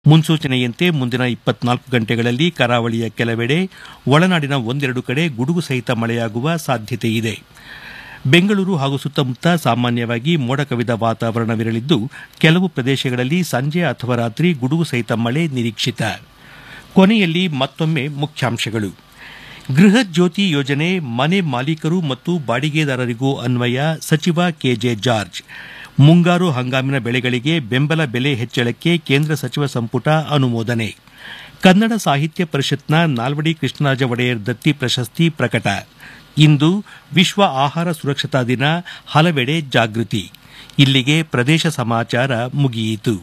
ಮುನ್ಸೂಚನೆಯಂತೆ ಮುಂದಿನ ಇಪ್ಪತ್ನಾಲ್ಕು ಗಂಟೆಗಳಲ್ಲಿ ಕರಾವಳಿಯ ಕೆಲವೆಡೆ ಒಳನಾಡಿನ ಒಂದೆರಡು ಕಡೆ ಗುಡುಗು ಸಹಿತ ಮಳೆಯಾಗುವ ಸಾಧ್ಯತೆಯಿದೆ ಬೆಂಗಳೂರು ಹಾಗೂ ಸುತ್ತಮುತ್ತ ಸಾಮಾನ್ಯವಾಗಿ ಮೋಡ ಕವಿದ ವಾತಾವರಣವಿರಲಿದ್ದು ಕೆಲವು ಪ್ರದೇಶಗಳಲ್ಲಿ ಸಂಜೆ ಅಥವಾ ರಾತ್ರಿ ಗುಡುಗು ಸಹಿತ ಮಳೆ ನಿರೀಕ್ಷಿತ ಕೊನೆಯಲ್ಲಿ ಮತ್ತೊಮ್ಮೆ ಮುಖ್ಯಾಂಶಗಳು ಗೃಹ ಜ್ಯೋತಿ ಯೋಜನೆ ಮನೆ ಮಾಲೀಕರು ಮತ್ತು ಬಾಡಿಗೆದಾರರಿಗೂ ಅನ್ವಯ ಸಚಿವ ಕೆಜೆ ಜಾರ್ಜ್ ಮುಂಗಾರು ಹಂಗಾಮಿನ ಬೆಳೆಗಳಿಗೆ ಬೆಂಬಲ ಬೆಲೆ ಹೆಚ್ಚಳಕ್ಕೆ ಕೇಂದ್ರ ಸಚಿವ ಸಂಪುಟ ಅನುಮೋದನೆ ಕನ್ನಡ ಸಾಹಿತ್ಯ ಪರಿಷತ್ನ ನಾಲ್ವಡಿ ಕೃಷ್ಣರಾಜ ಒಡೆಯರ್ ದತ್ತಿ ಪ್ರಶಸ್ತಿ ಪ್ರಕಟ ಇಂದು ವಿಶ್ವ ಆಹಾರ ಸುರಕ್ಷತಾ ದಿನ ಹಲವೆಡೆ ಜಾಗೃತಿ ಇಲ್ಲಿಗೆ ಪ್ರದೇಶ ಸಮಾಚಾರ ಮುಗಿಯಿತು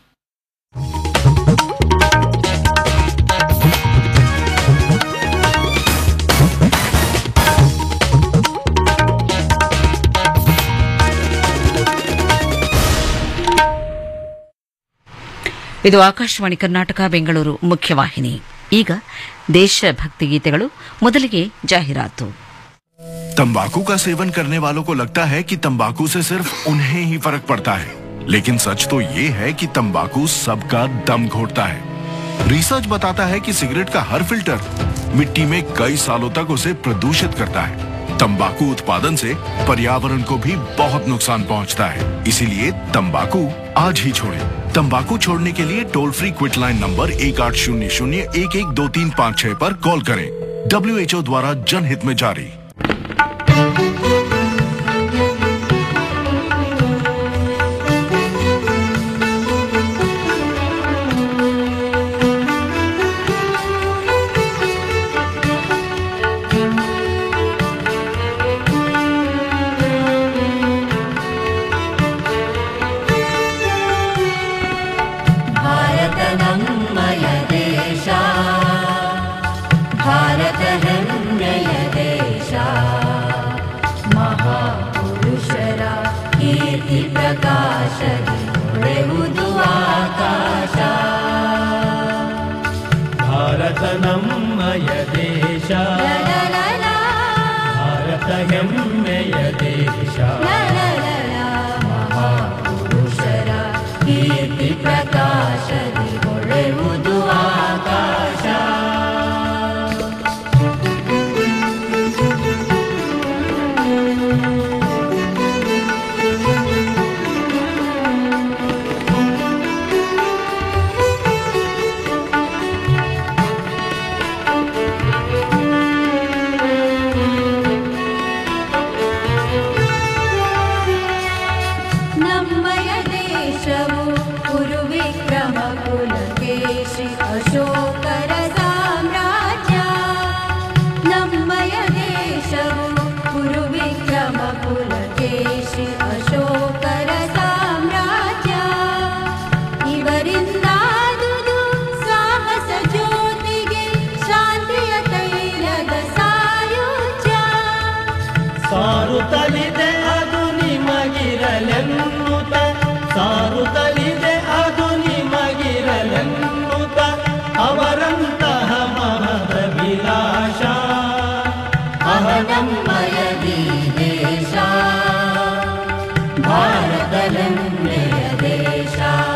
ಇದು ಆಕಾಶವಾಣಿ ಕರ್ನಾಟಕ ಬೆಂಗಳೂರು ಮುಖ್ಯವಾಹಿನಿ ಈಗ ದೇಶಭಕ್ತಿ ಗೀತೆಗಳು ಮೊದಲಿಗೆ ಜಾಹೀರಾತು तंबाकू का सेवन करने वालों को लगता है कि तंबाकू से सिर्फ उन्हें ही फर्क पड़ता है लेकिन सच तो ये है कि तंबाकू सबका दम घोटता है रिसर्च बताता है कि सिगरेट का हर फिल्टर मिट्टी में कई सालों तक उसे प्रदूषित करता है तंबाकू उत्पादन से पर्यावरण को भी बहुत नुकसान पहुंचता है इसीलिए तंबाकू आज ही छोड़ें। तंबाकू छोड़ने के लिए toll free quit line number एक आठ शून्य शून्य एक एक दो तीन पाँच छह पर कॉल करें डब्ल्यू द्वारा जनहित में जारी ಭಾರತ ನಮ್ಮಯ ದೇಶ ಭಾರತ ಹೆಮ್ಮೆಯ ದೇಶ ಮಹಾಪುರುಷರ ಕೀರ್ತಿ ಪ್ರಕಾಶದಿ ಹೊಳೆಯುವುದು ಆಕಾಶ ಭಾರತ ನಮ್ಮಯ ದೇಶ ಲಲಲಲ, ಭಾರತ ಹೆಮ್ಮೆಯ ದೇಶ ಲಲಲಲ, ಮಹಾಪುರುಷರ ಕೀರ್ತಿ ಪ್ರಕಾಶದಿ ಹೊಳೆಯುವುದು ಆಕಾಶ ನಮ್ಮಯ ದೇಶವು ಕುರು ವಿಕ್ರಮ ಕುಲಕೇಶಿ ಅಶೋಕರ ಸಾಮ್ರಾಜ್ಯ ನಮ್ಮಯ ದೇಶವು ಕುರು ವಿಕ್ರಮ ಕುಲಕೇಶಿ ಅಶೋಕರ ಸಾಮ್ರಾಜ್ಯ ಇವರಿಂದಾದುದು ಸಾಹಸ ಜ್ಯೋತಿಗೆ ಶಾಂತಿಯ ತೈಲದ ಸಾಯುಜ್ಯ ಸಾರುತ್ತಲಿದೆ ಅದು ನಿಮಗಿರಲೆನ್ನುತ್ತ ಸಾರುತ್ತಲಿದೆ ಅದು ನಿಮಗಿರಲೆನ್ನುತ್ತ ಅವರಂತಹ ಮಹದ ವಿಲಾಸ ಅಹನಮ್ಮಯ ದೇಶ ಭಾರತ ಹೆಮ್ಮೆಯ ದೇಶ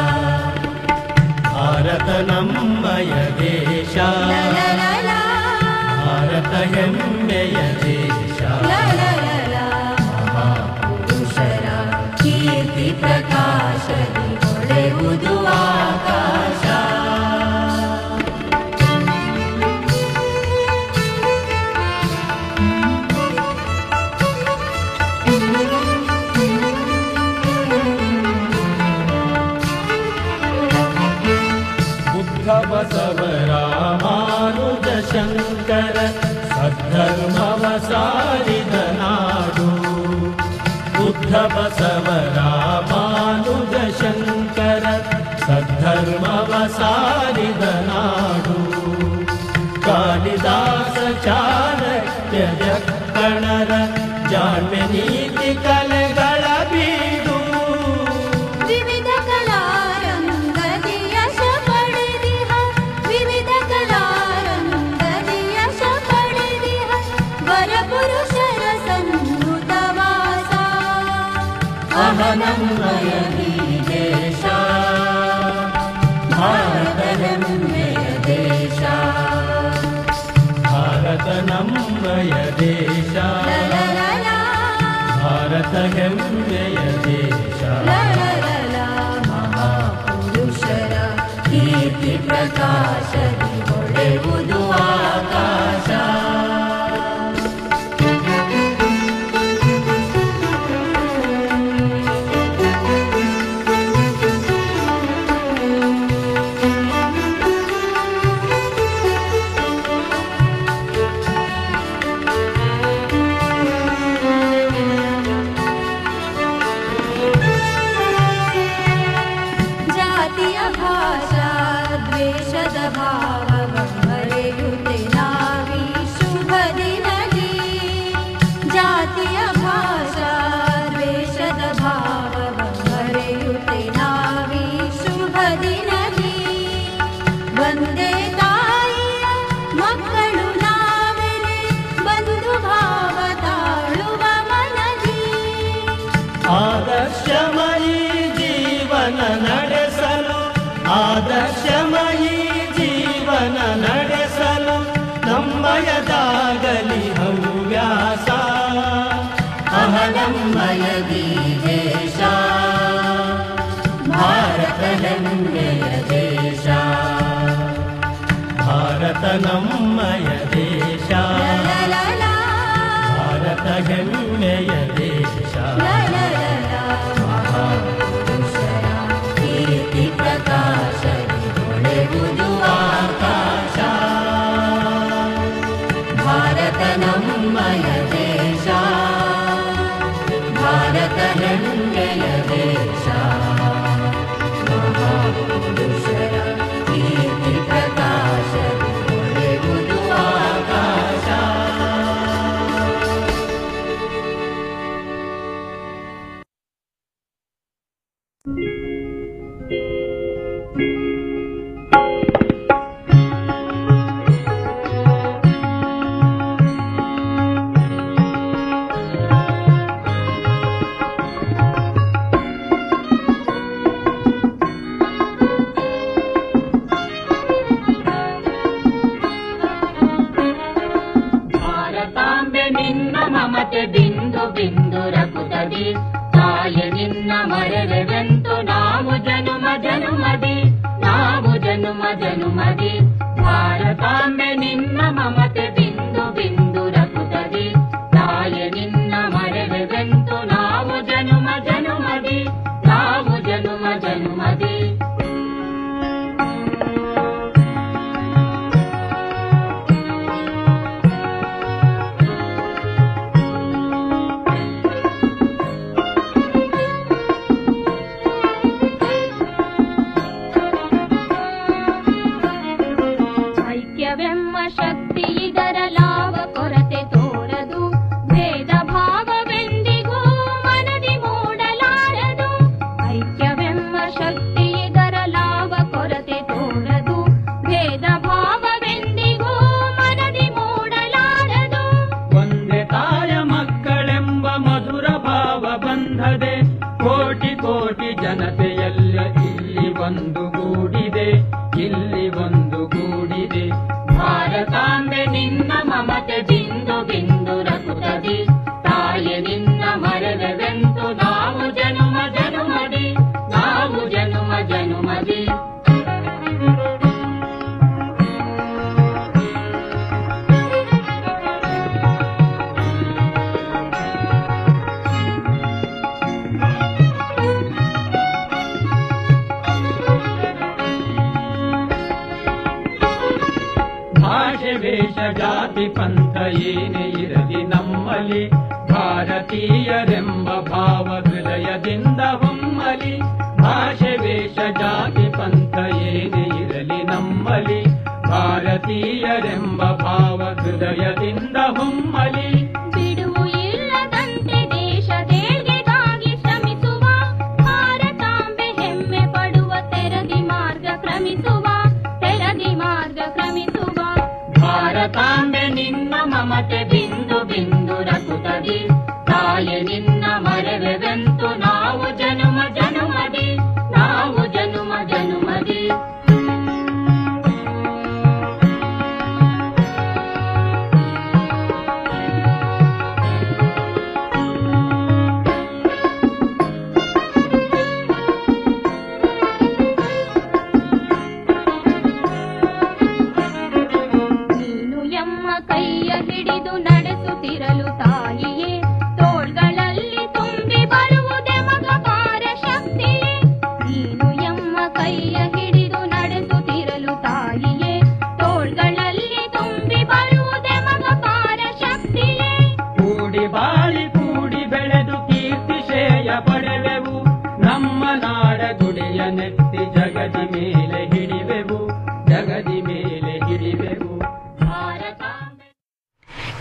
ಭಾರತ ನಮ್ಮಯ ದೇಶ ಲಲಲಲ, ಭಾರತ ಹೆಮ್ಮೆಯ ದೇಶ ಲಲಲಲ, ಮಹಾಪುರುಷರ ಕೀರ್ತಿ ಪ್ರಕಾಶದಿ ಹೊಳೆಯುವುದು ಆಕಾಶ ಬುದ್ಧ ಬಸವರ ಮಾನುಜ ಶಂಕರ ಸದ್ಧರ್ಮವ ಸಾರಿದ ನಾಡು ಬುದ್ಧ ಬಸವರ ಮಾನುಜ ಶಂಕರ ಸದ್ಧರ್ಮವ ಸಾರಿದ ನಾಡು ಕಾಳಿದಾಸ ಚಾಣಕ್ಯ ಜಕ್ಕಣರ ಜಾಣ್ಮೆ ನೀತಿ ಕಲೆಗಳ ಬೀಡು ವಿವಿಧ ಕಲಾರಂಗದಿ ಯಶ ಪಡೆದಿಹ ವಿವಿಧ ಕಲಾರಂಗದಿ ಯಶ ಪಡೆದಿಹ ವರಪುರುಷರ ಸನ್ನುತವಾಸ ಅಹನಮ್ಮಯ ದೇಶ ಭಾರತ ಭಾರತ ನಮ್ಮಯ ದೇಶ ಭಾರತ ಹೆಮ್ಮೆಯ ದೇಶ ಮಹಾಪುರುಷರ ಕೀರ್ತಿ ಪ್ರಕಾಶದಿ ಹೊಳೆವುದು ಆಕಾಶ ಜಾತಿಯ ಭಾಷಾ ದ್ವೇಷದ ಭಾವ ಮರೆಯುತ್ತೆ ನಾವೀ ಶುಭ ದಿನದಿ ಜಾತಿಯ ಭಾಷಾ ದ್ವೇಷದ ಭಾವ ಮರೆಯುತ್ತೆ ನಾವೀ ಶುಭ ದಿನದಿ ಒಂದೇ ತಾಯಿಯ ಮಕ್ಕಳು ನಾವೆಲೆ ಬಂಧು ಭಾವ ತಾಳುವ ಮನದಿ ಆದರ್ಶಮಯಿ ಜೀವನ ನಡೆಸಲು ಆದರ್ಶಮಯಿ ಜೀವನ ನಡೆಸಲು ನಮ್ಮಯದಾಗಲಿ ಹವ್ಯಾಸ ಅಹನಮ್ಮಯದಿ ದೇಶ ಭಾರತ ಹೆಮ್ಮೆಯ ದೇಶ ಭಾರತ ನಮ್ಮಯ ದೇಶ ಲಲಲಲ, ಭಾರತ ಹೆಮ್ಮೆಯ ದೇಶ ಲಲಲಲ, ಮಹಾಪುರುಷರ ಕೀರ್ತಿ ಪ್ರಕಾಶದಿ ಹೊಳೆವುದು ಆಕಾಶ ಭಾರತ ನಮ್ಮಯ ದೇಶ ಭಾರತ ಹೆಮ್ಮೆಯ ದೇಶ ಮಹಾಪುರುಷರ ಕೀರ್ತಿ ಪ್ರಕಾಶದಿ ಹೊಳೆವುದು ಆಕಾಶ ಭಾರತಾಂಬೆ ನಿನ್ನ ಮಮತೆ ಬಿಂದು ಬಿಂದು ರಕುತದಿ ತಾಯಿ ನಿನ್ನ ಮರೆವೆಂತು ನಾವು ಜನುಮ ಜನುಮದಿ ನಾವು ಜನುಮ ಜನುಮದಿ ಭಾರತಾಂಬೆ ನಿನ್ನ ಮಮತೆ ಬಿಂದು ಬಿಂದು ರಕುತದಿ ತಾಯಿ ನಿನ್ನ ಮರೆವೆಂತು ನಾವು ಜನುಮ ಜನುಮದಿ ನಾವು ಜನುಮ ಜನುಮದಿ ಐಕ್ಯವೆಮ್ಮ ಶಕ್ತಿ ಇದರ ಲಾಭ ಕೊರತೆ ತೋರದು ಭೇದ ಭಾವವೆಂದಿಗೂ ಮನದಿ ಮೂಡಲಾರದು ಐಕ್ಯವೆಮ್ಮ ಶಕ್ತಿ ಇದರ ಲಾಭ ಕೊರತೆ ತೋರದು ಭೇದ ಭಾವವೆಂದಿಗೂ ಮನದಿ ಮೂಡಲಾರದು ಒಂದೇ ತಾಯ ಮಕ್ಕಳೆಂಬ ಮಧುರ ಭಾವ ಬಂಧದೆ ಕೋಟಿ ಕೋಟಿ ಜನತೆಯಲ್ಲ ಇಲ್ಲಿ ಒಂದು ಗೂಡಿದೆ ಇಲ್ಲಿ ಒಂದು ಗೂಡಿದೆ ಭಾರತಾಂಬೆ ನಿನ್ನ ಮಮತೆ ಬಿಂದು ಬಿಂದು ರಕುತದಿ ತಾಯಿ ನಿನ್ನ ಮರೆವೆಂತು ನಾವು ಜನುಮ ಜನುಮದಿ ನಾವು ಜನುಮ ಜನುಮದಿ ಭಾಷೆ ವೇಷ ಜಾತಿ ಪಂಥ ಏನೇ ಇರಲಿ ನಮ್ಮಲ್ಲಿ ಭಾರತೀಯರೆಂಬ ಭಾವ ಹೃದಯದಿಂದ ಹೊಮ್ಮಲಿ ಭಾಷೆ ವೇಷ ಜಾತಿ ಪಂಥ ಏನೇ ಇರಲಿ ನಮ್ಮಲ್ಲಿ ಭಾರತೀಯರೆಂಬ ಭಾವ ಹೃದಯದಿಂದ ಹೊಮ್ಮಲಿ ಬಿಡುವು ಇಲ್ಲದಂತೆ ದೇಶದೇಳ್ಗೆಗಾಗಿ ಶ್ರಮಿಸುವ ಭಾರತಾಂಬೆ ಹೆಮ್ಮೆ ಪಡುವ ತೆರದಿ ಮಾರ್ಗ ಕ್ರಮಿಸುವ ತೆರದಿ ಮಾರ್ಗ ಕ್ರಮಿಸುವ ಭಾರತಾಂಬೆ ನಿನ್ನ ಮಮತೆ ಬಿಂದು ಬಿಂದು ರಕುತದಿ ತಾಯಿ ನಿನ್ನ ಮರೆವೆಂತು ನಾವು ಜನುಮ ಜನುಮದಿ ನಾವು ಜನುಮ ಜನುಮದಿ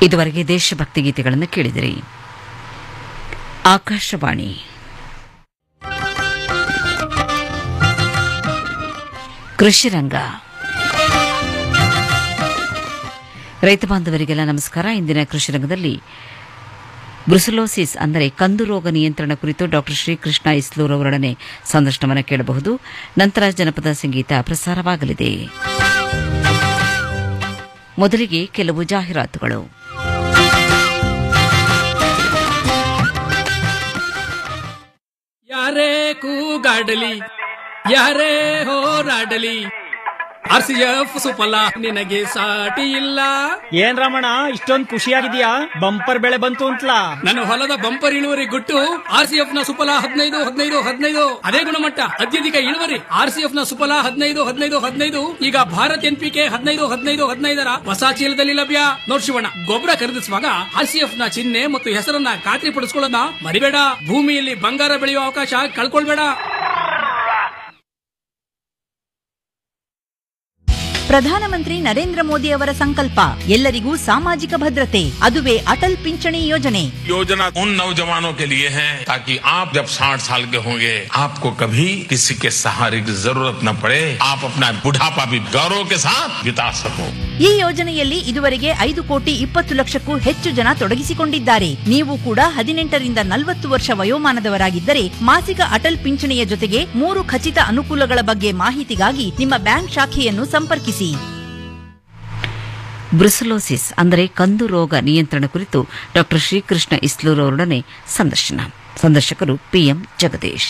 ಇದುವರೆಗೆ ದೇಶಭಕ್ತಿ ಗೀತೆಗಳನ್ನು ಕೇಳಿದಿರಿ ಆಕಾಶವಾಣಿ ಕೃಷಿ ರಂಗ ರೈತ ಬಾಂಧವರಿಗೆಲ್ಲ ನಮಸ್ಕಾರ ಇಂದಿನ ಕೃಷಿ ರಂಗದಲ್ಲಿ ಬ್ರುಸಲೋಸಿಸ್ ಅಂದರೆ ಕಂದು ರೋಗ ನಿಯಂತ್ರಣ ಕುರಿತು ಡಾಕ್ಟರ್ ಶ್ರೀಕೃಷ್ಣ ಇಸ್ಲೂರ್ ಅವರೊಡನೆ ಸಂದರ್ಶನವನ್ನು ಕೇಳಬಹುದು ನಂತರ ಜನಪದ ಸಂಗೀತ ಪ್ರಸಾರವಾಗಲಿದೆ ಮೊದಲಿಗೆ ಕೆಲವು ಜಾಹೀರಾತುಗಳು ಯಾರೇ ಕೂಗಾಡಲಿ ಯಾರೇ ಹೋರಾಡಲಿ ಆರ್ ಸಿ ಎಫ್ ಸುಫಲ ನಿನಗೆ ಸಾಟಿ ಇಲ್ಲ ಏನ್ ರಮಣ ಇಷ್ಟೊಂದ್ ಖುಷಿಯಾಗಿದ್ಯಾ ಬಂಪರ್ ಬೆಳೆ ಬಂತು ಅಂತಲಾ ನನ್ನ ಹೊಲದ ಬಂಪರ್ ಇಳುವರಿ ಗುಟ್ಟು ಆರ್ ಸಿ ಎಫ್ ನ ಸುಫಲ ಹದಿನೈದು ಹದಿನೈದು ಹದಿನೈದು ಅದೇ ಗುಣಮಟ್ಟ ಅತ್ಯಧಿಕ ಇಳುವರಿ ಆರ್ ಸಿ ಎಫ್ ನ ಸುಫಲ ಹದಿನೈದು ಹದಿನೈದು ಹದಿನೈದು ಈಗ ಭಾರತ್ ಎನ್ ಪಿ ಕೆ ಹದಿನೈದು ಹದಿನೈದು ಹದಿನೈದರ ಹೊಸ ಚೀಲದಲ್ಲಿ ಲಭ್ಯ ನೋಡ್ ಶಿವಣ್ಣ ಗೊಬ್ಬರ ಖರೀದಿಸುವಾಗ ಆರ್ ಸಿ ಎಫ್ ನ ಚಿಹ್ನೆ ಮತ್ತು ಹೆಸರನ್ನ ಖಾತ್ರಿ ಪಡಿಸ್ಕೊಳ್ಳೋದನ್ನ ಮರಿಬೇಡ ಭೂಮಿಯಲ್ಲಿ ಬಂಗಾರ ಬೆಳೆಯುವ ಅವಕಾಶ ಕಳ್ಕೊಳ್ಬೇಡ ಪ್ರಧಾನಮಂತ್ರಿ ನರೇಂದ್ರ ಮೋದಿ ಅವರ ಸಂಕಲ್ಪ ಎಲ್ಲರಿಗೂ ಸಾಮಾಜಿಕ ಭದ್ರತೆ ಅದುವೇ ಅಟಲ್ ಪಿಂಚಣಿ ಯೋಜನೆ योजना उन नौजवानों के लिए है ताकि आप जब 60 साल के होंगे आपको कभी किसी के सहारे की जरूरत न पड़े आप अपना बुढ़ापा भी गौरव के साथ बिता सको ಈ ಯೋಜನೆಯಲ್ಲಿ ಇದುವರೆಗೆ ಐದು ಕೋಟಿ ಇಪ್ಪತ್ತು ಲಕ್ಷಕ್ಕೂ ಹೆಚ್ಚು ಜನ ತೊಡಗಿಸಿಕೊಂಡಿದ್ದಾರೆ ನೀವು ಕೂಡ ಹದಿನೆಂಟರಿಂದ ನಲವತ್ತು ವರ್ಷ ವಯೋಮಾನದವರಾಗಿದ್ದರೆ ಮಾಸಿಕ ಅಟಲ್ ಪಿಂಚಣಿಯ ಜೊತೆಗೆ ಮೂರು ಖಚಿತ ಅನುಕೂಲಗಳ ಬಗ್ಗೆ ಮಾಹಿತಿಗಾಗಿ ನಿಮ್ಮ ಬ್ಯಾಂಕ್ ಶಾಖೆಯನ್ನು ಸಂಪರ್ಕಿಸಿ ಬ್ರುಸಲೋಸಿಸ್ ಅಂದರೆ ಕಂದು ರೋಗ ನಿಯಂತ್ರಣ ಕುರಿತು ಡಾಕ್ಟರ್ ಶ್ರೀಕೃಷ್ಣ ಇಸ್ಲೂರ್ ಅವರೊಡನೆ ಸಂದರ್ಶನ ಸಂದರ್ಶಕರು ಪಿಎಂ ಜಗದೀಶ್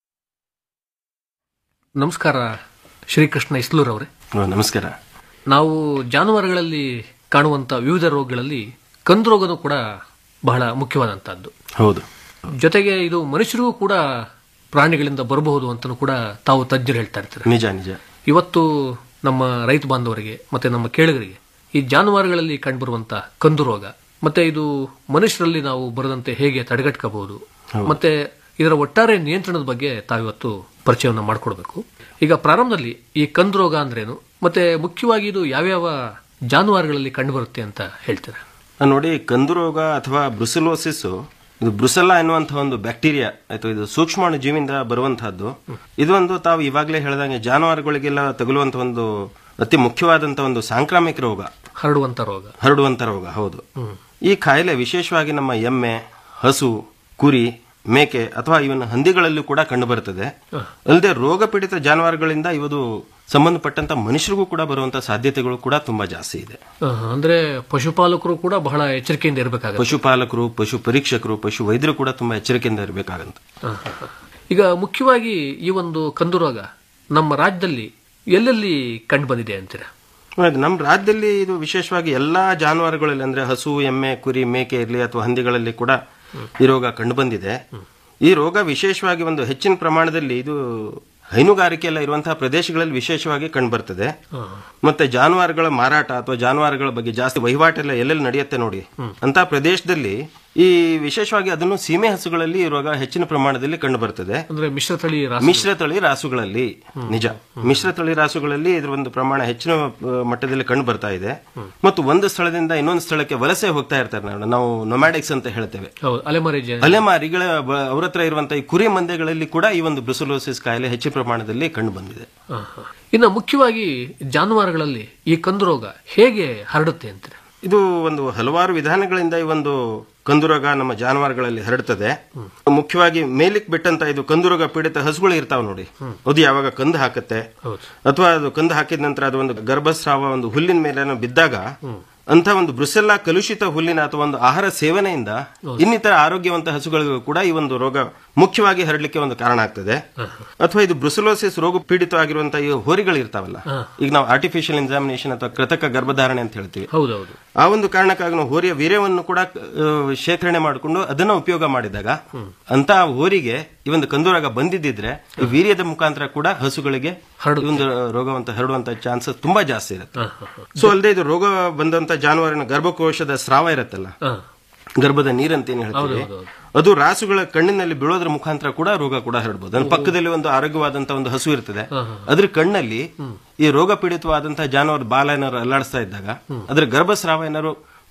ನಮಸ್ಕಾರ ಶ್ರೀಕೃಷ್ಣ ಇಸ್ಲೂರ್ ಅವರೇ ನಮಸ್ಕಾರ ನಾವು ಜಾನುವಾರುಗಳಲ್ಲಿ ಕಾಣುವಂತ ವಿವಿಧ ರೋಗಗಳಲ್ಲಿ ಕಂದು ರೋಗನೂ ಕೂಡ ಬಹಳ ಮುಖ್ಯವಾದಂತಹದ್ದು ಹೌದು ಜೊತೆಗೆ ಇದು ಮನುಷ್ಯರಿಗೂ ಕೂಡ ಪ್ರಾಣಿಗಳಿಂದ ಬರಬಹುದು ಅಂತಲೂ ಕೂಡ ತಾವು ತಜ್ಞರು ಹೇಳ್ತಾ ಇರ್ತಾರೆ ನಿಜ ನಿಜ ಇವತ್ತು ನಮ್ಮ ರೈತ ಬಾಂಧವರಿಗೆ ಮತ್ತೆ ನಮ್ಮ ಕೇಳುಗರಿಗೆ ಈ ಜಾನುವಾರುಗಳಲ್ಲಿ ಕಂಡುಬರುವಂತ ಕಂದು ರೋಗ ಮತ್ತೆ ಇದು ಮನುಷ್ಯರಲ್ಲಿ ನಾವು ಬರದಂತೆ ಹೇಗೆ ತಡೆಗಟ್ಟಬಹುದು ಮತ್ತೆ ಇದರ ಒಟ್ಟಾರೆ ನಿಯಂತ್ರಣದ ಬಗ್ಗೆ ತಾವಿವತ್ತು ಪರಿಚಯವನ್ನು ಮಾಡಿಕೊಡ್ಬೇಕು ಈಗ ಪ್ರಾರಂಭದಲ್ಲಿ ಈ ಕಂದು ರೋಗ ಅಂದ್ರೇನು ಮತ್ತೆ ಮುಖ್ಯವಾಗಿ ಇದು ಯಾವ್ಯಾವ ಜಾನುವಾರುಗಳಲ್ಲಿ ಕಂಡುಬರುತ್ತೆ ಅಂತ ಹೇಳ್ತೀರಾ ನಾನ್ ನೋಡಿ ಕಂದು ರೋಗ ಅಥವಾ ಬ್ರುಸಲೋಸಿಸ್ ಇದು ಬ್ರುಸೆಲ್ಲಾ ಎನ್ನುವಂತಹ ಒಂದು ಬ್ಯಾಕ್ಟೀರಿಯಾ ಆಯ್ತು ಇದು ಸೂಕ್ಷ್ಮಾಣು ಜೀವಿಯಿಂದ ಬರುವಂತಹದ್ದು ಇದು ಒಂದು ತಾವು ಇವಾಗಲೇ ಹೇಳಿದಂಗೆ ಜಾನುವಾರುಗಳಿಗೆಲ್ಲ ತಗುಲುವಂತ ಒಂದು ಅತಿ ಮುಖ್ಯವಾದಂತ ಒಂದು ಸಾಂಕ್ರಾಮಿಕ ರೋಗ ಹರಡುವಂತ ರೋಗ ಹರಡುವಂತ ರೋಗ ಹೌದು ಈ ಕಾಯಿಲೆ ವಿಶೇಷವಾಗಿ ನಮ್ಮ ಎಮ್ಮೆ ಹಸು ಕುರಿ ಮೇಕೆ ಅಥವಾ ಇವನ್ ಹಂದಿಗಳಲ್ಲೂ ಕೂಡ ಕಂಡುಬರುತ್ತದೆ ಅಲ್ಲದೆ ರೋಗ ಪೀಡಿತ ಜಾನುವಾರುಗಳಿಂದ ಇವುದು ಸಂಬಂಧಪಟ್ಟಂತ ಮನುಷ್ಯರಿಗೂ ಕೂಡ ಬರುವಂತ ಸಾಧ್ಯತೆಗಳು ಕೂಡ ತುಂಬಾ ಜಾಸ್ತಿ ಇದೆ ಆ, ಅಂದ್ರೆ ಪಶುಪಾಲಕರು ಕೂಡ ಬಹಳ ಎಚ್ಚರಿಕೆಯಿಂದ ಇರಬೇಕಾಗುತ್ತೆ ಪಶುಪಾಲಕರು ಪಶು ಪರೀಕ್ಷಕರು ಪಶು ವೈದ್ಯರು ಕೂಡ ತುಂಬಾ ಎಚ್ಚರಿಕೆಯಿಂದ ಇರಬೇಕಾಗಂತ ಈಗ ಮುಖ್ಯವಾಗಿ ಈ ಒಂದು ಕಂದು ರೋಗ ನಮ್ಮ ರಾಜ್ಯದಲ್ಲಿ ಎಲ್ಲೆಲ್ಲಿ ಕಂಡು ಬಂದಿದೆ ಅಂತೀರಾ ಹೌದು, ನಮ್ಮ ರಾಜ್ಯದಲ್ಲಿ ಇದು ವಿಶೇಷವಾಗಿ ಎಲ್ಲಾ ಜಾನುವಾರುಗಳಲ್ಲಿ ಅಂದ್ರೆ ಹಸು ಎಮ್ಮೆ ಕುರಿ ಮೇಕೆ ಇರಲಿ ಅಥವಾ ಹಂದಿಗಳಲ್ಲಿ ಕೂಡ ಈ ರೋಗ ಕಂಡುಬಂದಿದೆ ಈ ರೋಗ ವಿಶೇಷವಾಗಿ ಒಂದು ಹೆಚ್ಚಿನ ಪ್ರಮಾಣದಲ್ಲಿ ಇದು ಹೈನುಗಾರಿಕೆ ಎಲ್ಲ ಇರುವಂತಹ ಪ್ರದೇಶಗಳಲ್ಲಿ ವಿಶೇಷವಾಗಿ ಕಂಡುಬರ್ತದೆ ಮತ್ತೆ ಜಾನುವಾರುಗಳ ಮಾರಾಟ ಅಥವಾ ಜಾನುವಾರುಗಳ ಬಗ್ಗೆ ಜಾಸ್ತಿ ವಹಿವಾಟೆಲ್ಲ ಎಲ್ಲೆಲ್ಲಿ ನಡೆಯುತ್ತೆ ನೋಡಿ ಅಂತ ಪ್ರದೇಶದಲ್ಲಿ ಈ ವಿಶೇಷವಾಗಿ ಅದನ್ನು ಸೀಮೆ ಹಸುಗಳಲ್ಲಿ ಈ ರೋಗ ಹೆಚ್ಚಿನ ಪ್ರಮಾಣದಲ್ಲಿ ಕಂಡು ಬರ್ತದೆ ಅಂದ್ರೆ ಮಿಶ್ರತಳಿ ರಾಸು- ಮಿಶ್ರ ತಳಿ ರಾಸುಗಳಲ್ಲಿ ನಿಜ ಮಿಶ್ರ ತಳಿ ರಾಸುಗಳಲ್ಲಿ ಇದರ ಒಂದು ಪ್ರಮಾಣ ಹೆಚ್ಚಿನ ಆ, ಮಟ್ಟದಲ್ಲಿ ಕಂಡು ಬರ್ತಾ ಇದೆ ಮತ್ತು ಒಂದು ಸ್ಥಳದಿಂದ ಇನ್ನೊಂದು ಸ್ಥಳಕ್ಕೆ ವಲಸೆ ಹೋಗ್ತಾ ಇರ್ತಾರೆ ನಾವು ನಾವು ನೊಮ್ಯಾಡಿಕ್ಸ್ ಅಂತ ಹೇಳ್ತೇವೆ ಹೌದು ಅಲೆಮಾರಿ ಜನ ಅಲೆಮಾರಿಗಳ ಬ- ಅವ್ರ ಹತ್ರ ಇರುವಂತಹ ಈ ಕುರಿ ಮಂದೆಗಳಲ್ಲಿ ಕೂಡ ಈ ಒಂದು ಬ್ರುಸಲೋಸಿಸ್ ಕಾಯಿಲೆ ಹೆಚ್ಚಿನ ಪ್ರಮಾಣದಲ್ಲಿ ಕಂಡು ಬಂದಿದೆ ಆ, ಆ. ಇನ್ನು ಮುಖ್ಯವಾಗಿ ಜಾನುವಾರುಗಳಲ್ಲಿ ಈ ಕಂದು ರೋಗ ಹೇಗೆ ಹರಡುತ್ತೆ ಅಂತೀರಾ ಇದು ಒಂದು ಹಲವಾರು ವಿಧಾನಗಳಿಂದ ಈ ಒಂದು ಕಂದುರೋಗ ನಮ್ಮ ಜಾನುವಾರುಗಳಲ್ಲಿ ಹರಡ್ತದೆ ಮುಖ್ಯವಾಗಿ ಮೇಲಿಕ್ ಬಿಟ್ಟಂತ ಇದು ಕಂದುರೋಗ ಪೀಡಿತ ಹಸುಗಳು ಇರ್ತಾವ ನೋಡಿ ಅದು ಯಾವಾಗ ಕಂದು ಹಾಕತ್ತೆ ಅಥವಾ ಅದು ಕಂದು ಹಾಕಿದ ನಂತರ ಅದು ಒಂದು ಗರ್ಭಸ್ರಾವ ಒಂದು ಹುಲ್ಲಿನ ಮೇಲೆ ಬಿದ್ದಾಗ ಅಂತ ಒಂದು ಬ್ರುಸೆಲ್ಲಾ ಕಲುಷಿತ ಹುಲ್ಲಿನ ಅಥವಾ ಒಂದು ಆಹಾರ ಸೇವನೆಯಿಂದ ಇನ್ನಿತರ ಆರೋಗ್ಯವಂತ ಹಸುಗಳಿಗೂ ಕೂಡ ಈ ಒಂದು ರೋಗ ಮುಖ್ಯವಾಗಿ ಹರಡಲಿಕ್ಕೆ ಒಂದು ಕಾರಣ ಆಗ್ತದೆ ಅಥವಾ ಇದು ಬ್ರುಸಲೋಸಿಸ್ ರೋಗ ಪೀಡಿತವಾಗಿರುವಂತಹ ಈ ಹೋರಿಗಳು ಇರ್ತಾವಲ್ಲ ಈಗ ನಾವು ಆರ್ಟಿಫಿಷಿಯಲ್ ಇನ್ಸಾಮಿನೇಷನ್ ಅಥವಾ ಕೃತಕ ಗರ್ಭಧಾರಣೆ ಅಂತ ಹೇಳ್ತೀವಿ ಹೌದೌದು ಆ ಒಂದು ಕಾರಣಕ್ಕಾಗಿ ನಾವು ಹೋರಿಯ ವೀರ್ಯವನ್ನು ಕೂಡ ಆ, ಶೇಖರಣೆ ಮಾಡಿಕೊಂಡು ಅದನ್ನ ಉಪಯೋಗ ಮಾಡಿದಾಗ ಅಂತ ಹೋರಿಗೆ ಈ ಒಂದು ಕಂದುರೋಗ ಬಂದಿದ್ದಿದ್ರೆ ಈ ವೀರ್ಯದ ಮುಖಾಂತರ ಕೂಡ ಹಸುಗಳಿಗೆ ಈ ಒಂದು ರೋಗವಂತ ಹರಡುವಂತ ಚಾನ್ಸಸ್ ತುಂಬಾ ಜಾಸ್ತಿ ಇರುತ್ತೆ ಸೊ ಅಲ್ಲದೆ ಇದು ರೋಗ ಬಂದಂತ ಜಾನುವಾರಿನ ಗರ್ಭಕೋಶದ ಸ್ರಾವ ಇರುತ್ತಲ್ಲ ಗರ್ಭದ ನೀರಂತ ಏನ್ ಹೇಳ್ತೀವಿ ಅದು ರಾಸುಗಳ ಕಣ್ಣಿನಲ್ಲಿ ಬೀಳೋದ್ರ ಮುಖಾಂತರ ಕೂಡ ರೋಗ ಕೂಡ ಹರಡಬಹುದು ಅದ್ರ ಪಕ್ಕದಲ್ಲಿ ಒಂದು ಆರೋಗ್ಯವಾದಂತ ಒಂದು ಹಸು ಇರ್ತದೆ ಅದ್ರ ಕಣ್ಣಲ್ಲಿ ಈ ರೋಗ ಪೀಡಿತವಾದಂತಹ ಜಾನುವಾರು ಬಾಲ ಏನಾದ್ರು ಅಲ್ಲಾಡಿಸ್ತಾ ಇದ್ದಾಗ ಅದ್ರ ಗರ್ಭಸ್ರಾವ ಏನಾದ್ರು